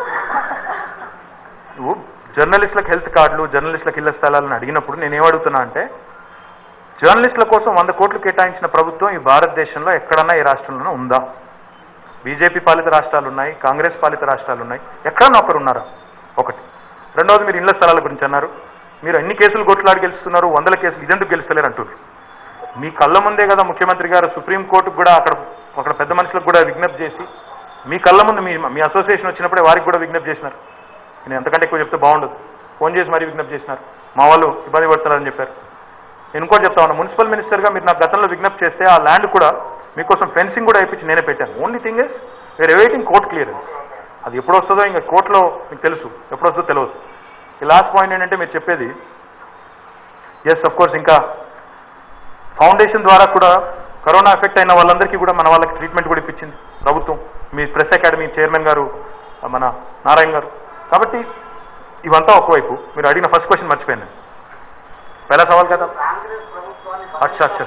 Speaker 3: నువ్వు జర్నలిస్టులకు హెల్త్ కార్డులు జర్నలిస్టులకు ఇళ్ల స్థలాలను అడిగినప్పుడు నేను ఏమడుగుతున్నా అంటే జర్నలిస్టుల కోసం వంద కోట్లు కేటాయించిన ప్రభుత్వం ఈ భారతదేశంలో ఎక్కడన్నా ఈ రాష్ట్రంలోనే ఉందా బీజేపీ పాలిత రాష్ట్రాలు ఉన్నాయి కాంగ్రెస్ పాలిత రాష్ట్రాలు ఉన్నాయి ఎక్కడన్నా ఒకరు ఉన్నారా ఒకటి రెండవది మీరు ఇళ్ల స్థలాల గురించి అన్నారు మీరు ఎన్ని కేసులు కొట్లాడి గెలుస్తున్నారు వందల కేసులు ఇదెందుకు గెలుస్తలేరు అంటున్నారు మీ కళ్ళ ముందే కదా ముఖ్యమంత్రి గారు సుప్రీంకోర్టుకు కూడా అక్కడ అక్కడ పెద్ద మనుషులకు కూడా విజ్ఞప్తి చేసి మీ కళ్ళ ముందు మీ మీ అసోసియేషన్ వచ్చినప్పుడే వారికి కూడా విజ్ఞప్తి చేసినారు నేను ఎంతకంటే ఎక్కువ చెప్తే బాగుండదు ఫోన్ చేసి మరీ విజ్ఞప్తి చేసినారు మా వాళ్ళు ఇబ్బంది పడుతున్నారని చెప్పారు నేను ఇంకోటి చెప్తా ఉన్నా మున్సిపల్ మినిస్టర్గా మీరు నాకు గతంలో విజ్ఞప్తి చేస్తే ఆ ల్యాండ్ కూడా మీకోసం ఫెన్సింగ్ కూడా వేయించి నేనే పెట్టాను only thing is we're awaiting court clearance అది ఎప్పుడు వస్తుందో ఇంకా కోర్టులో మీకు తెలుసు ఎప్పుడు వస్తుందో తెలియదు ఈ లాస్ట్ పాయింట్ ఏంటంటే మీరు చెప్పేది ఎస్ అఫ్ కోర్స్ ఇంకా ఫౌండేషన్ ద్వారా కూడా కరోనా ఎఫెక్ట్ అయిన వాళ్ళందరికీ కూడా మన వాళ్ళకి ట్రీట్మెంట్ కూడా ఇప్పించింది ప్రభుత్వం మీ ప్రెస్ అకాడమీ చైర్మన్ గారు ఆ, మన నారాయణ గారు కాబట్టి ఇవంతా ఒకవైపు మీరు అడిగిన ఫస్ట్ క్వశ్చన్ మర్చిపోయాను పహలా సవాల్ కదా అచ్చా అచ్చా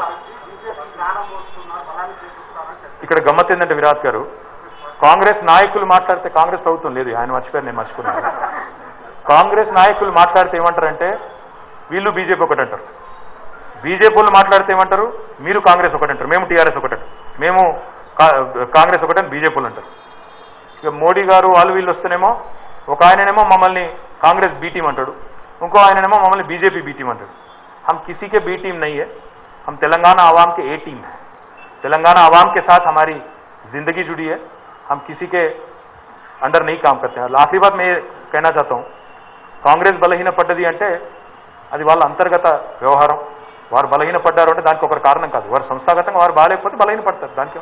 Speaker 3: ఇక్కడ గమ్మత్ ఏంటంటే విరాట్ గారు కాంగ్రెస్ నాయకులు మాట్లాడితే కాంగ్రెస్ ప్రభుత్వం లేదు ఆయన మర్చిపోయారు నేను మర్చిపోయాను కాంగ్రెస్ నాయకులు మాట్లాడితే ఏమంటారంటే వీళ్ళు బీజేపీ ఒకటి అంటారు బీజేపీ వాళ్ళు మాట్లాడితే ఏమంటారు మీరు కాంగ్రెస్ ఒకటి అంటారు మేము టీఆర్ఎస్ ఒకటి అంటారు మేము కా- కాంగ్రెస్ ఒకటి అని బీజేపీ వాళ్ళు అంటారు ఇక మోడీ గారు వాళ్ళు వీళ్ళు వస్తేనేమో ఒక ఆయననేమో మమ్మల్ని కాంగ్రెస్ బీ టీం అంటాడు ఇంకో ఆయననేమో మమ్మల్ని बीजेपी बी टीम अंडर हम किसी के बी टीम नहीं है हम तेलंगाना आवाम के ए टीम है तेलंगाना आवाम के साथ हमारी जिंदगी जुड़ी है हम किसी के अंडर नहीं काम करते हैं आखिरी बात मैं ये कहना चाहता हूँ కాంగ్రెస్ బలహీనపడ్డది అంటే అది వాళ్ళ అంతర్గత వ్యవహారం వారు బలహీనపడ్డారు అంటే దానికి ఒకరు కారణం కాదు వారు సంస్థాగతంగా వారు బాగాలేకపోతే బలహీనపడతారు దానికి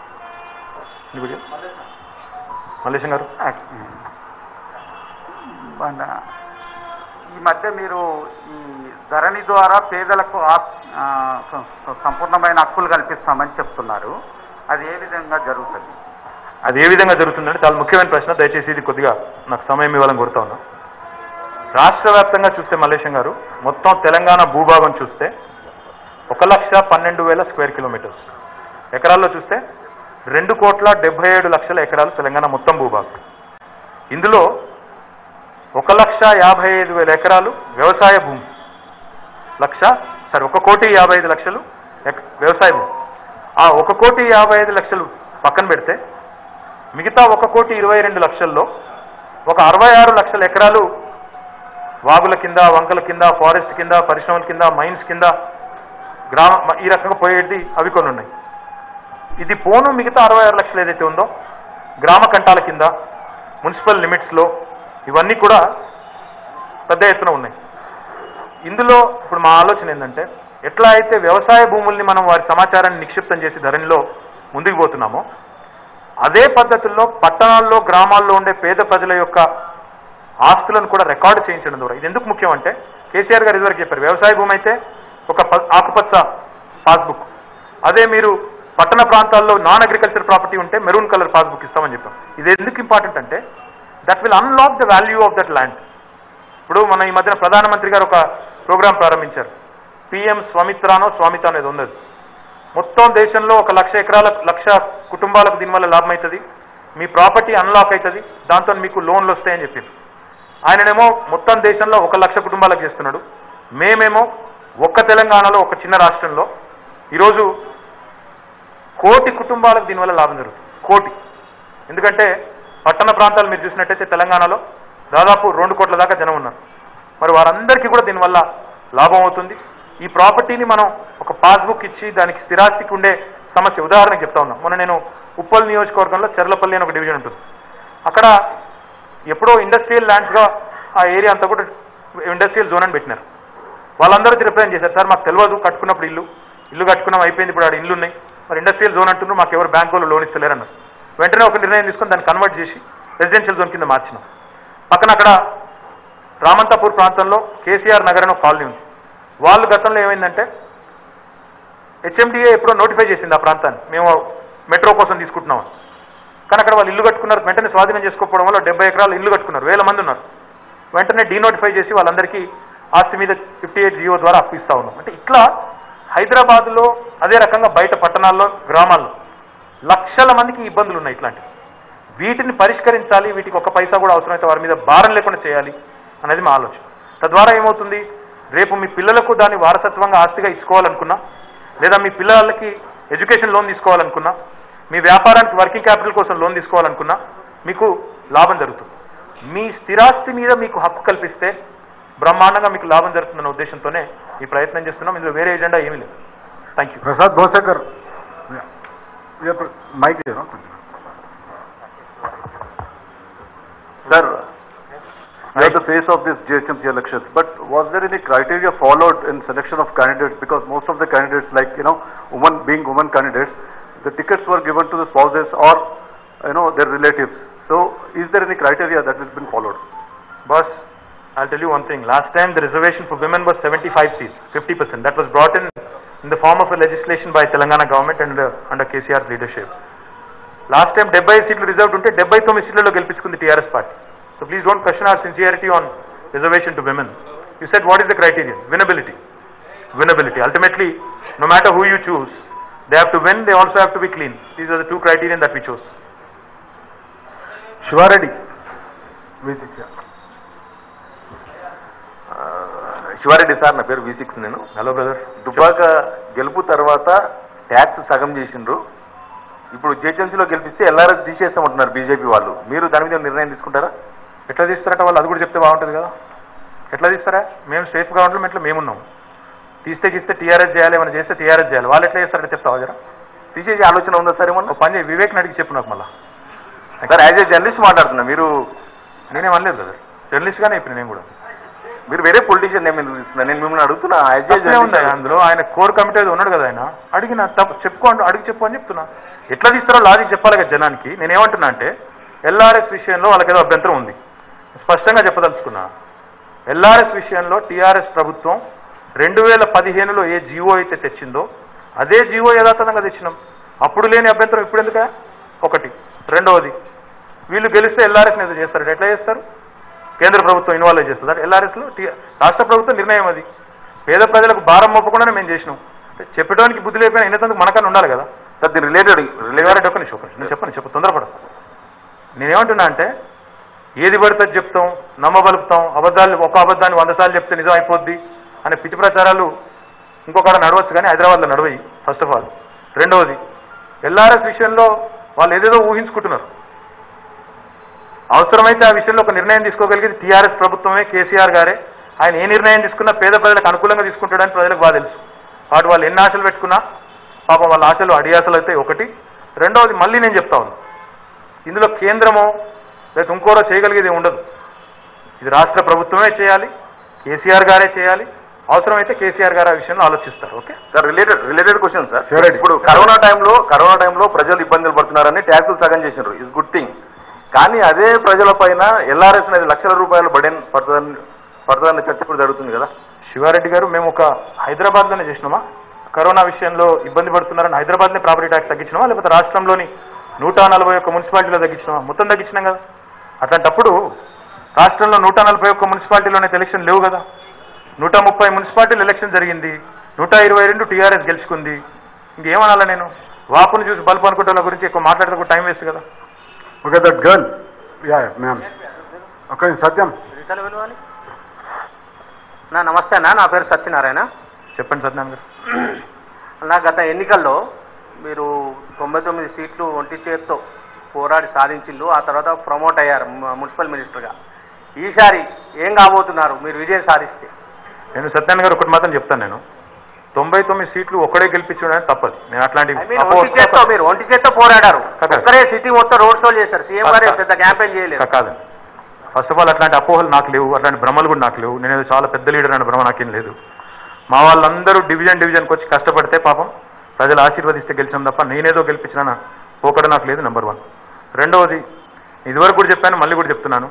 Speaker 3: మల్లేశం గారు
Speaker 12: మన ఈ మధ్య మీరు ఈ ధరణి ద్వారా పేదలకు ఆప్- ఆ, సం- సంపూర్ణమైన హక్కులు కల్పిస్తామని చెప్తున్నారు అది ఏ విధంగా జరుగుతుంది
Speaker 3: అది ఏ విధంగా జరుగుతుందంటే చాలా ముఖ్యమైన ప్రశ్న దయచేసి ఇది కొద్దిగా నాకు సమయం ఇవ్వాలని కోరుతా ఉన్నా రాష్ట్ర వ్యాప్తంగా చూస్తే మల్లేశం గారు మొత్తం తెలంగాణ భూభాగం చూస్తే ఒక లక్ష పన్నెండు వేల స్క్వేర్ కిలోమీటర్స్ ఎకరాల్లో చూస్తే రెండు కోట్ల డెబ్బై ఏడు లక్షల ఎకరాలు తెలంగాణ మొత్తం భూభాగం ఇందులో ఒక లక్ష యాభై ఐదు వేల ఎకరాలు వ్యవసాయ భూమి లక్ష సరే ఒక కోటి యాభై ఐదు లక్షలు ఎక్- వ్యవసాయ భూమి ఆ ఒక కోటి యాభై ఐదు లక్షలు పక్కన పెడితే మిగతా ఒక కోటి ఇరవై రెండు లక్షల్లో ఒక అరవై ఆరు లక్షల ఎకరాలు వాగుల కింద వంకల కింద ఫారెస్ట్ కింద పరిశ్రమల కింద మైన్స్ కింద గ్రామ మ- ఈ రకంగా పోయేది అవి కొన్ని ఉన్నాయి ఇది పోను మిగతా అరవై ఆరు లక్షలు ఏదైతే ఉందో గ్రామ కంటాల కింద మున్సిపల్ లిమిట్స్లో ఇవన్నీ కూడా పెద్ద ఎత్తున ఉన్నాయి ఇందులో ఇప్పుడు మా ఆలోచన ఏంటంటే ఎట్లా అయితే వ్యవసాయ భూముల్ని మనం వారి సమాచారాన్ని నిక్షిప్తం చేసి ధరణిలో ముందుకు పోతున్నామో అదే పద్ధతుల్లో పట్టణాల్లో గ్రామాల్లో ఉండే పేద ప్రజల యొక్క ఆస్తులను కూడా రికార్డు చేయించడం ద్వారా ఇది ఎందుకు ముఖ్యం అంటే కేసీఆర్ గారు ఇదివరకు చెప్పారు వ్యవసాయ భూమి అయితే ఒక ప- ఆకుపచ్చ పాస్బుక్ అదే మీరు పట్టణ ప్రాంతాల్లో నాన్ అగ్రికల్చర్ ప్రాపర్టీ ఉంటే మెరూన్ కలర్ పాస్బుక్ ఇస్తామని చెప్పాం ఇది ఎందుకు ఇంపార్టెంట్ అంటే that will unlock the value of that land ఇప్పుడు మన ఈ మధ్యన ప్రధానమంత్రి గారు ఒక ప్రోగ్రాం ప్రారంభించారు పిఎం స్వమిత్రానో స్వామిత అనేది ఉన్నది మొత్తం దేశంలో ఒక లక్ష ఎకరాల లక్ష కుటుంబాలకు దీనివల్ల లాభం అవుతుంది మీ ప్రాపర్టీ అన్లాక్ అవుతుంది దాంతో మీకు లోన్లు వస్తాయని చెప్పింది ఆయననేమో మొత్తం దేశంలో ఒక లక్ష కుటుంబాలకు చేస్తున్నాడు మేమేమో ఒక్క తెలంగాణలో ఒక చిన్న రాష్ట్రంలో ఈరోజు కోటి కుటుంబాలకు దీనివల్ల లాభం జరుగుతుంది కోటి ఎందుకంటే పట్టణ ప్రాంతాలు మీరు చూసినట్టయితే తెలంగాణలో దాదాపు రెండు కోట్ల దాకా జనం ఉన్నారు మరి వారందరికీ కూడా దీనివల్ల లాభం అవుతుంది ఈ ప్రాపర్టీని మనం ఒక పాస్బుక్ ఇచ్చి దానికి స్థిరాస్తికి ఉండే సమస్య ఉదాహరణకు చెప్తా ఉన్నాం మొన్న నేను ఉప్పల్ నియోజకవర్గంలో చెర్లపల్లి అని ఒక డివిజన్ ఉంటుంది అక్కడ ఎప్పుడో ఇండస్ట్రియల్ ల్యాండ్స్గా ఆ ఏరియా అంతా కూడా ఇండస్ట్రియల్ జోన్ అని పెట్టినారు వాళ్ళందరూ రిప్రజెంట్ చేశారు సార్ మాకు తెలియదు కట్టుకున్నప్పుడు ఇల్లు ఇల్లు కట్టుకున్నాం అయిపోయింది ఇప్పుడు ఆడ ఇల్లు ఉన్నాయి మరి ఇండస్ట్రియల్ జోన్ అంటున్నారు మాకు ఎవరు బ్యాంకు వాళ్ళు లోన్ ఇస్తలేరు అన్నారు వెంటనే ఒక నిర్ణయం తీసుకొని దాన్ని కన్వర్ట్ చేసి రెసిడెన్షియల్ జోన్ కింద మార్చినాం పక్కన అక్కడ రామంతాపూర్ ప్రాంతంలో కేసీఆర్ నగర్ అని ఒక కాలనీ ఉంది వాళ్ళు గతంలో ఏమైందంటే హెచ్ఎండిఏ ఎప్పుడో నోటిఫై చేసింది ఆ ప్రాంతాన్ని మేము మెట్రో కోసం తీసుకుంటున్నాం అని. కానీ అక్కడ వాళ్ళు ఇల్లు కట్టుకున్నారు వెంటనే స్వాధీనం చేసుకోకపోవడం వల్ల డెబ్బై ఎకరాలు ఇల్లు కట్టుకున్నారు వేల మంది ఉన్నారు వెంటనే డీనోటిఫై చేసి వాళ్ళందరికీ ఆస్తి మీద ఫిఫ్టీ ఎయిట్ జియో ద్వారా అప్పు ఇస్తా ఉన్నాం అంటే ఇట్లా హైదరాబాద్లో అదే రకంగా బయట పట్టణాల్లో గ్రామాల్లో లక్షల మందికి ఇబ్బందులు ఉన్నాయి ఇట్లాంటివి వీటిని పరిష్కరించాలి వీటికి ఒక పైసా కూడా అవసరమైతే వారి మీద భారం లేకుండా చేయాలి అనేది మా ఆలోచన తద్వారా ఏమవుతుంది రేపు మీ పిల్లలకు దాన్ని వారసత్వంగా ఆస్తిగా ఇచ్చుకోవాలనుకున్నా లేదా మీ పిల్లలకి ఎడ్యుకేషన్ లోన్ తీసుకోవాలనుకున్నా మీ వ్యాపారానికి వర్కింగ్ క్యాపిటల్ కోసం లోన్ తీసుకోవాలనుకున్నా మీకు లాభం జరుగుతుంది మీ స్థిరాస్తి మీద మీకు హక్కు కల్పిస్తే బ్రహ్మాండంగా మీకు లాభం జరుగుతుందన్న ఉద్దేశంతోనే ఈ ప్రయత్నం చేస్తున్నాం ఇందులో వేరే ఎజెండా ఏమీ లేదు thank you
Speaker 1: Prasad Bhosekar mic కొంచెం
Speaker 13: Sir, you are the face of this GHMC elections, but was there any criteria followed in selection of candidates? Because most of the candidates, like, you know, women being women candidates, the tickets were given to the spouses or, you know, their relatives. So, is there any criteria that has been followed?
Speaker 3: Boss, I'll tell you one thing. Last time the reservation for women was 75 seats, 50%. That was brought in in the form of a legislation by Telangana government and uh, under KCR's leadership. Last time డెబ్బై సీట్లు రిజర్వ్డ్ ఉంటే డెబ్బై తొమ్మిది సీట్లలో గెలిపించుకుంది TRS party so please don't question our sincerity on reservation to women you set what is the criterion winnability winnability ultimately no matter who you choose they have to win they also have to be clean these are the two criterion that we choose
Speaker 1: Shiva Reddy
Speaker 10: Shiva Reddy sir నా పేరు వి సిక్స్ నేను
Speaker 3: హలో బ్రదర్
Speaker 10: దుబ్బాక గెలుపు తర్వాత ట్యాక్స్ సగం చేసిండ్రు ఇప్పుడు జిహెచ్ఎంసీలో గెలిపిస్తే ఎల్ఆర్ఎస్ తీసేస్తామంటున్నారు బీజేపీ వాళ్ళు మీరు దాని మీద నిర్ణయం తీసుకుంటారా
Speaker 3: ఎట్లా తీస్తారట వాళ్ళు అది కూడా చెప్తే బాగుంటుంది కదా ఎట్లా తీస్తారా మేము స్టేట్ గవర్నమెంట్లో మేమున్నాం తీస్తే గీస్తే టీఆర్ఎస్ చేయాలి ఏమైనా చేస్తే టీఆర్ఎస్ చేయాలి వాళ్ళు ఎట్లా చేస్తారంటే చెప్తావా జరా
Speaker 10: తీసేసే ఆలోచన ఉందా సార్ ఏమన్నా
Speaker 3: ఒక పని చేయి వివేక్ని అడిగి చెప్పు నాకు మళ్ళా
Speaker 10: సార్ యాజ్ ఏ జర్నలిస్ట్ మాట్లాడుతున్నా మీరు
Speaker 3: నేనేం అనలేదు బ్రదర్ జర్నలిస్ట్గానే ఇప్పుడు నేను కూడా
Speaker 10: మీరు వేరే పొలిటీషియన్ నేను తీసుకున్నా నేను మిమ్మల్ని అడుగుతున్నా యాజ్ ఏ
Speaker 3: తప్పే ఉంది అందులో ఆయన కోర్ కమిటీ ఏదో ఉన్నాడు కదా ఆయన అడిగిన తప్పు చెప్పుకో అంటూ అడిగి చెప్పు అని చెప్తున్నా ఎట్లా తీస్తారో లాజిక్ చెప్పాలి కదా జనానికి నేను ఏమంటున్నా అంటే ఎల్ఆర్ఎస్ విషయంలో వాళ్ళకి ఏదో అభ్యంతరం ఉంది స్పష్టంగా చెప్పదలుచుకున్నా ఎల్ఆర్ఎస్ విషయంలో టీఆర్ఎస్ ప్రభుత్వం రెండు వేల పదిహేనులో ఏ జీవో అయితే తెచ్చిందో అదే జీవో యథాతథంగా తెచ్చినాం అప్పుడు లేని అభ్యంతరం ఇప్పుడు ఎందుక ఒకటి రెండవది వీళ్ళు గెలిస్తే ఎల్ఆర్ఎస్ ఏదో చేస్తారు ఎట్లా చేస్తారు కేంద్ర ప్రభుత్వం ఇన్వాల్వ్ చేస్తుంది ఎల్ఆర్ఎస్లో రాష్ట్ర ప్రభుత్వం నిర్ణయం అది పేద ప్రజలకు భారం మోపకుండానే మేము చేసినాం చెప్పడానికి బుద్ధి లేకపోయినా అయినందుకు మనకన్నా ఉండాలి కదా
Speaker 10: సార్ దీని రిలేటెడ్
Speaker 3: రిలేటెడ్ ఒక నిమిషం ఒక నిమిషం. నేను చెప్పను చెప్పు తొందరపడ నేనేమంటున్నా అంటే ఏది పడితే అది చెప్తాం నమ్మబలుపుతాం అబద్ధాలు ఒక అబద్ధాన్ని వంద సార్లు చెప్తే నిజం అయిపోద్ది అనే పిచ్చి ప్రచారాలు ఇంకొకడ నడవచ్చు కానీ హైదరాబాద్లో నడవయి ఫస్ట్ ఆఫ్ ఆల్ రెండవది ఎల్ఆర్ఎస్ విషయంలో వాళ్ళు ఏదేదో ఊహించుకుంటున్నారు అవసరమైతే ఆ విషయంలో ఒక నిర్ణయం తీసుకోగలిగేది టీఆర్ఎస్ ప్రభుత్వమే కేసీఆర్ గారే ఆయన ఏ నిర్ణయం తీసుకున్నా పేద ప్రజలకు అనుకూలంగా తీసుకుంటాడని ప్రజలకు బాగా తెలుసు వాటి వాళ్ళు ఎన్ని ఆశలు పెట్టుకున్నా పాపం వాళ్ళ ఆశలు అడియాసలు అయితే ఒకటి రెండవది మళ్ళీ నేను చెప్తా ఉన్నాను ఇందులో కేంద్రమో లేదా ఇంకోరో చేయగలిగేది ఉండదు ఇది రాష్ట్ర ప్రభుత్వమే చేయాలి కేసీఆర్ గారే చేయాలి అవసరమైతే కేసీఆర్ గారు ఆ విషయంలో ఆలోచిస్తారు okay
Speaker 10: sir related related question sir
Speaker 3: Sure.
Speaker 10: ఇప్పుడు కరోనా టైంలో కరోనా టైంలో ప్రజలు ఇబ్బందులు పడుతున్నారని ట్యాక్సులు సగం చేసినారు ఇస్ గుడ్ థింగ్ కానీ అదే ప్రజల పైన ఎల్ఆర్ఎస్ అనేది లక్షల రూపాయలు బడెన్ పడుతుందని పడుతుందన్న చర్చ కూడా జరుగుతుంది కదా
Speaker 3: శివారెడ్డి గారు మేము ఒక హైదరాబాద్లోనే చేసినామా కరోనా విషయంలో ఇబ్బంది పడుతున్నారని హైదరాబాద్నే ప్రాపర్టీ ట్యాక్స్ తగ్గించినామా లేకపోతే రాష్ట్రంలోని నూట నలభై ఒక్క మున్సిపాలిటీలో తగ్గించినామా మొత్తం తగ్గించినాం కదా అట్లాంటప్పుడు రాష్ట్రంలో నూట నలభై ఒక్క మున్సిపాలిటీలోనే ఎలక్షన్ లేవు కదా నూట ముప్పై మున్సిపాలిటీలు ఎలక్షన్ జరిగింది నూట ఇరవై రెండు టీఆర్ఎస్ గెలుచుకుంది ఇంకేమనాలా నేను వాపును చూసి బల్బు అనుకుంటున్న గురించి ఎక్కువ మాట్లాడితే టైం వేస్ట్ కదా
Speaker 1: okay that girl yeah ma'am okay Satyam
Speaker 7: రీతాలు పిలవాలి నా నమస్తే అన్న నా పేరు సత్యనారాయణ
Speaker 3: చెప్పండి సత్యనారాయణ గారు
Speaker 7: అన్న గత ఎన్నికల్లో మీరు తొంభై తొమ్మిది సీట్లు ఒంటి చేత్తో పోరాడి సాధించిండు ఆ తర్వాత ప్రమోట్ అయ్యారు ము- మున్సిపల్ మినిస్టర్గా ఈసారి ఏం కాబోతున్నారు మీరు విజయం సాధిస్తే
Speaker 3: నేను సత్యనారాయణ గారు ఒకటి మాత్రం చెప్తాను నేను తొంభై తొమ్మిది సీట్లు ఒక్కడే గెలిపించడం తప్పదు నేను అట్లాంటి
Speaker 7: I mean, ఒంటి చేత్తో మీరు ఒంటి చేత్తో పోరాడారు ఒక్కరే సిటీ మొత్తం రోడ్ షో చేశారు సీఎం గారే పెద్ద క్యాంపెయిన్ చేయలేదు
Speaker 3: కాదు ఫస్ట్ ఆఫ్ ఆల్ అట్లాంటి అపోహలు నాకు లేవు అట్లాంటి భ్రమలు కూడా నాకు లేవు నేను ఏదో చాలా పెద్ద లీడర్ అనే భ్రమ నాకేం లేదు మా వాళ్ళందరూ డివిజన్ డివిజన్కి వచ్చి కష్టపడితే పాపం ప్రజలు ఆశీర్వదిస్తే గెలిచాం తప్ప నేనేదో గెలిపించినా పోకడ నాకు లేదు నెంబర్ వన్ రెండవది ఇదివరకు కూడా చెప్పాను మళ్ళీ కూడా చెప్తున్నాను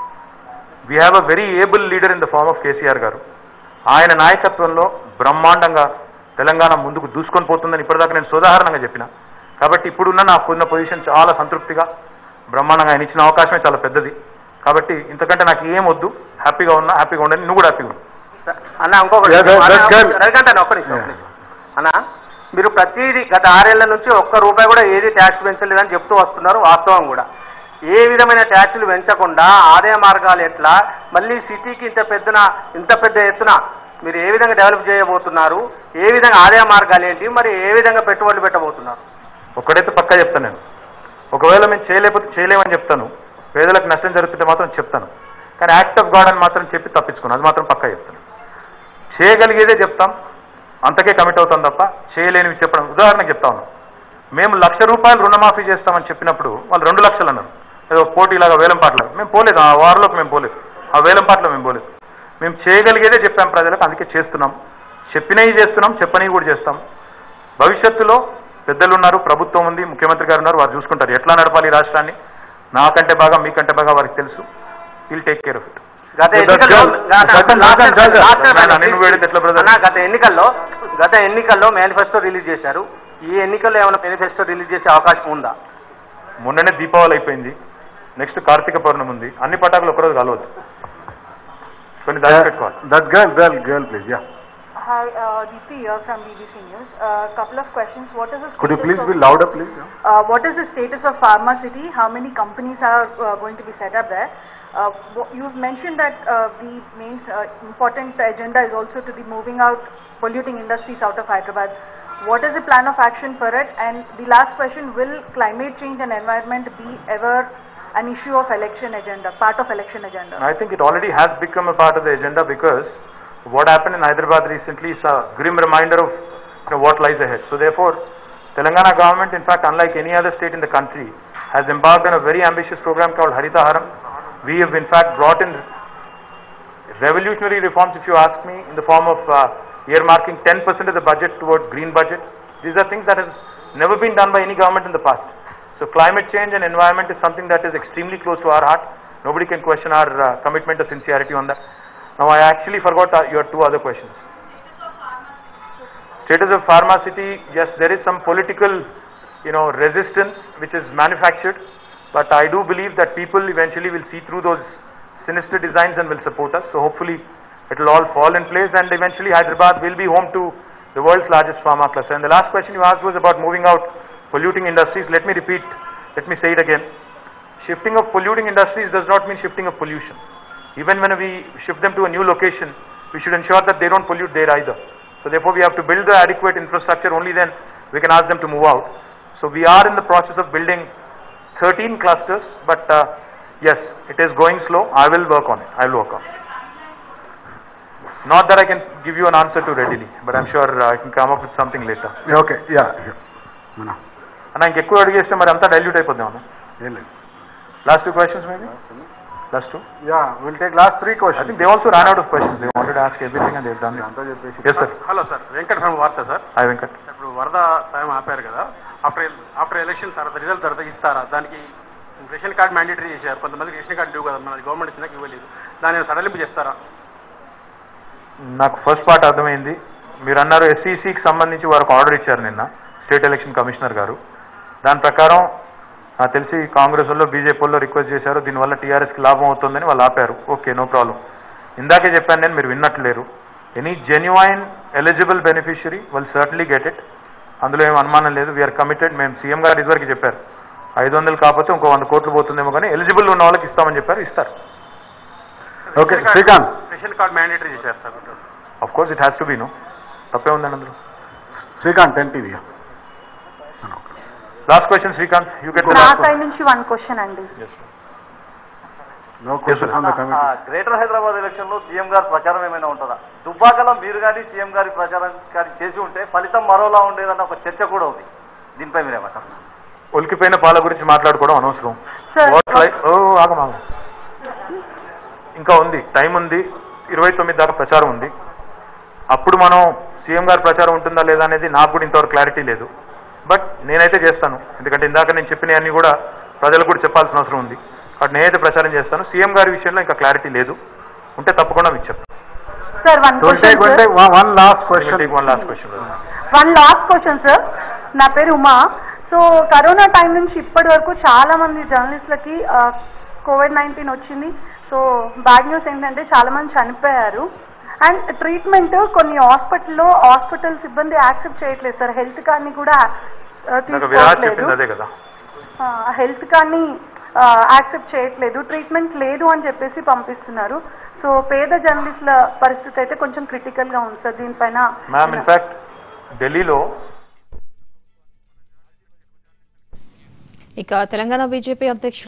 Speaker 3: we have a very able leader in the form of KCR గారు ఆయన నాయకత్వంలో బ్రహ్మాండంగా తెలంగాణ ముందుకు దూసుకొని పోతుందని ఇప్పటిదాకా నేను సుదాహరణంగా చెప్పిన కాబట్టి ఇప్పుడున్న నాకున్న పొజిషన్ చాలా సంతృప్తిగా బ్రహ్మాండంగా ఆయన ఇచ్చిన అవకాశమే చాలా పెద్దది కాబట్టి ఇంతకంటే నాకు ఏం వద్దు హ్యాపీగా ఉన్నా హ్యాపీగా ఉండండి నువ్వు కూడా హ్యాపీగా ఉండు
Speaker 7: అన్న ఇంకొకటి
Speaker 3: Yeah, that-
Speaker 7: అన్న,
Speaker 3: that's good.
Speaker 7: రవికాంత్ అన్న, ఒక్క నిమిషం ఒక్క నిమిషం. అన్న మీరు ప్రతిదీ గత ఆరేళ్ల నుంచి ఒక్క రూపాయి కూడా ఏది ట్యాక్స్ పెంచలేదని చెప్తూ వస్తున్నారు వాస్తవం కూడా ఏ విధమైన ట్యాక్సులు పెంచకుండా ఆదాయ మార్గాలు ఎట్లా మళ్ళీ సిటీకి ఇంత పెద్దన ఇంత పెద్ద ఎత్తున మీరు ఏ విధంగా డెవలప్ చేయబోతున్నారు ఏ విధంగా ఆదాయ మార్గాలు ఏంటి మరి ఏ విధంగా పెట్టుబడులు పెట్టబోతున్నారు
Speaker 3: ఒక్కడైతే పక్కా చెప్తాను నేను ఒకవేళ మేము చేయలేకపోతే చేయలేమని చెప్తాను పేదలకు నష్టం జరుగుతుంటే మాత్రం చెప్తాను కానీ యాక్ట్ ఆఫ్ గాడ్ అని మాత్రం చెప్పి తప్పించుకున్నాను అది మాత్రం పక్కా చెప్తాను చేయగలిగేదే చెప్తాం అంతకే కమిట్ అవుతాం తప్ప చేయలేనివి చెప్పడం ఉదాహరణకు చెప్తా ఉన్నాం మేము లక్ష రూపాయలు రుణమాఫీ చేస్తామని చెప్పినప్పుడు వాళ్ళు రెండు లక్షలు అన్నారు ఏదో పోటీలాగా వేలం పాటలు మేము పోలేదు ఆ వారంలోకి మేము పోలేదు ఆ వేలం పాటలో మేము పోలేదు మేము చేయగలిగేదే చెప్పాం ప్రజలకు అందుకే చేస్తున్నాం చెప్పినవి చేస్తున్నాం చెప్పనివి కూడా చేస్తాం భవిష్యత్తులో పెద్దలు ఉన్నారు ప్రభుత్వం ఉంది ముఖ్యమంత్రి గారు ఉన్నారు వారు చూసుకుంటారు ఎట్లా నడపాలి ఈ రాష్ట్రాన్ని నాకంటే బాగా మీకంటే బాగా వారికి తెలుసు will take care of it
Speaker 7: గత ఎన్నికల్లో గత- last- last time అన్న,
Speaker 3: నేను వేడితే ఎట్లా బ్రదర్
Speaker 7: అన్న, గత ఎన్నికల్లో గత ఎన్నికల్లో మేనిఫెస్టో రిలీజ్ చేశారు ఈ ఎన్నికల్లో ఏమైనా మేనిఫెస్టో రిలీజ్ చేసే అవకాశం ఉందా
Speaker 3: మొన్ననే దీపావళి అయిపోయింది నెక్స్ట్ కార్తీక పౌర్ణమి ఉంది అన్ని పటాకులు ఒకరోజు కలవద్దు కొన్ని దాచిపెట్టుకోవాలి
Speaker 1: that girl girl girl please yeah
Speaker 2: Hi, uh, Deepti here from BBC News. A couple of questions. What is the
Speaker 1: Could you
Speaker 2: status
Speaker 1: please
Speaker 2: of-
Speaker 1: be louder, please?
Speaker 2: Uh, what is the status of Pharma City? How many companies are uh, going to be set up there? Uh, wh- you've mentioned that uh, the main uh, important agenda is also to be moving out polluting industries out of Hyderabad. What is the plan of action for it? And the last question, will climate change and environment be ever an issue of election agenda, part of election agenda?
Speaker 3: I think it already has become a part of the agenda because what happened in Hyderabad recently is a grim reminder of you know, what lies ahead. So therefore, Telangana government, in fact, unlike any other state in the country, has embarked on a very ambitious program called Harita Haram. We have in fact brought in revolutionary reforms, if you ask me, in the form of uh, earmarking 10% of the budget towards green budget. These are things that have never been done by any government in the past. So climate change and environment is something that is extremely close to our heart. Nobody can question our uh, commitment or sincerity on that. Now I actually forgot uh, your two other questions. Status of Pharma City, yes, there is some political, you know, resistance which is manufactured, but I do believe that people eventually will see through those sinister designs and will support us. So hopefully it will all fall in place and eventually Hyderabad will be home to the world's largest pharma cluster. And the last question you asked was about moving out polluting industries. Let me repeat, let me say it again. Shifting of polluting industries does not mean shifting of pollution. Even when we shift them to a new location, we should ensure that they don't pollute there either. So therefore we have to build the adequate infrastructure, only then we can ask them to move out. So we are in the process of building 13 clusters, but uh, yes, it is going slow. I will work on it. I will work on it. Not that I can give you an answer to readily, but I'm sure uh, I can come up with something later.
Speaker 1: Okay yeah మన
Speaker 3: అన్న ఇంకెక్కువ అడిగేస్తే మరి అంతా డైల్యూట్ అయిపోద్దాం అన్న
Speaker 1: ఏం లేదు
Speaker 3: last two questions maybe last two
Speaker 1: yeah will take last three
Speaker 3: I
Speaker 1: question
Speaker 3: think they also ran out of questions. They wanted to ask everything and they've done it.
Speaker 1: అంతా చెప్పేసి
Speaker 3: Yes, sir.
Speaker 14: Hello sir Venkata from Vaartha sir
Speaker 3: Hi, Venkat.
Speaker 14: ఇప్పుడు వరద సాయం ఆపారు కదా ఆఫ్టర్ ఆఫ్టర్ ఎలక్షన్ తర్వాత రిజల్ట్ తర్వాత ఇస్తారా దానికి రేషన్ కార్డ్ మ్యాండేటరీ చేశారు కొంతమంది రేషన్ కార్డు లేవు కదా మన గవర్నమెంట్ ఇచ్చినాక ఇవ్వలేదు దాన్ని సడలింపు చేస్తారా
Speaker 3: నాకు ఫస్ట్ పార్ట్ అర్థమైంది మీరు అన్నారు ఎస్సీసీకి సంబంధించి వారికి ఆర్డర్ ఇచ్చారు నిన్న స్టేట్ ఎలక్షన్ కమిషనర్ గారు దాని ప్రకారం నాకు తెలిసి కాంగ్రెస్ వాళ్ళు బీజేపీ వాళ్ళు రిక్వెస్ట్ చేశారు దీనివల్ల టీఆర్ఎస్కి లాభం అవుతుందని వాళ్ళు ఆపారు ఓకే నో ప్రాబ్లం ఇందాకే చెప్పాను నేను మీరు విన్నట్లేరు ఎనీ జెన్యువైన్ ఎలిజిబుల్ బెనిఫిషియరీ వాళ్ళు సర్టన్లీ గెట్ ఇట్ అందులో ఏం అనుమానం లేదు వీఆర్ కమిటెడ్ మేము సీఎం గారు ఇదివరకు చెప్పారు ఐదు వందలు కాకపోతే ఇంకో వంద కోట్లు పోతుందేమో కానీ ఎలిజిబుల్ ఉన్న వాళ్ళకి ఇస్తామని చెప్పారు ఇస్తారు
Speaker 1: okay Srikanth
Speaker 14: ration card mandatory చేశారు sir
Speaker 3: of course it has to be no తప్పే ఉందండి అందులో
Speaker 1: Srikanth ten TV
Speaker 3: last question Srikanth you get
Speaker 15: నా సైడ్ నుంచి వన్ క్వశ్చన్ అండి
Speaker 1: no question on the committee
Speaker 13: greater Hyderabad election లో సీఎం గారి ప్రచారం ఏమైనా ఉంటుందా దుబ్బాకలో మీరు కానీ సీఎం గారి ప్రచారం కానీ చేసి ఉంటే ఫలితం మరోలా ఉండేదన్న ఒక చర్చ కూడా ఉంది దీనిపై మీరేమంటారు
Speaker 3: ఒలికిపోయిన పాల గురించి మాట్లాడుకోవడం అనవసరం
Speaker 15: Sir.
Speaker 3: What like- ఓ ఆగమాగ ఇంకా ఉంది టైం ఉంది ఇరవై తొమ్మిది దాకా ప్రచారం ఉంది అప్పుడు మనం సీఎం గారి ప్రచారం ఉంటుందా లేదా అనేది నాకు కూడా ఇంతవరకు క్లారిటీ లేదు బట్ నేనైతే చేస్తాను ఎందుకంటే ఇందాక నేను చెప్పినవన్నీ కూడా ప్రజలకు కూడా చెప్పాల్సిన అవసరం ఉంది కాబట్టి నేనైతే ప్రచారం చేస్తాను సీఎం గారి విషయంలో ఇంకా క్లారిటీ లేదు ఉంటే తప్పకుండా మీకు చెప్తాను
Speaker 15: sir one question sir
Speaker 1: one last question
Speaker 3: one last question
Speaker 15: one last question sir నా పేరు ఉమా సో కరోనా టైం నుంచి ఇప్పటి వరకు చాలా మంది జర్నలిస్టులకి కోవిడ్ నైన్టీన్ వచ్చింది సో బ్యాడ్ న్యూస్ ఏంటంటే చాలా మంది చనిపోయారు అండ్ ట్రీట్మెంట్ కొన్ని హాస్పిటల్లో హాస్పిటల్ సిబ్బంది యాక్సెప్ట్ చేయట్లేదు సార్ హెల్త్ కార్డ్ని కూడా ఆ,
Speaker 3: నాకు విరాట్
Speaker 15: తీసుకోవట్లేదు
Speaker 3: చెప్పింది అదే కదా
Speaker 15: హెల్త్ కార్డ్ని యాక్సెప్ట్ చేయట్లేదు ట్రీట్మెంట్ లేదు అని చెప్పేసి పంపిస్తున్నారు సో పేద జర్నలిస్టుల పరిస్థితి అయితే కొంచెం క్రిటికల్గా ఉంది సార్ దీనిపైన
Speaker 3: మ్యామ్ ఇన్ఫాక్ట్ ఢిల్లీలో
Speaker 16: ఇక తెలంగాణ బీజేపీ అధ్యక్షుడు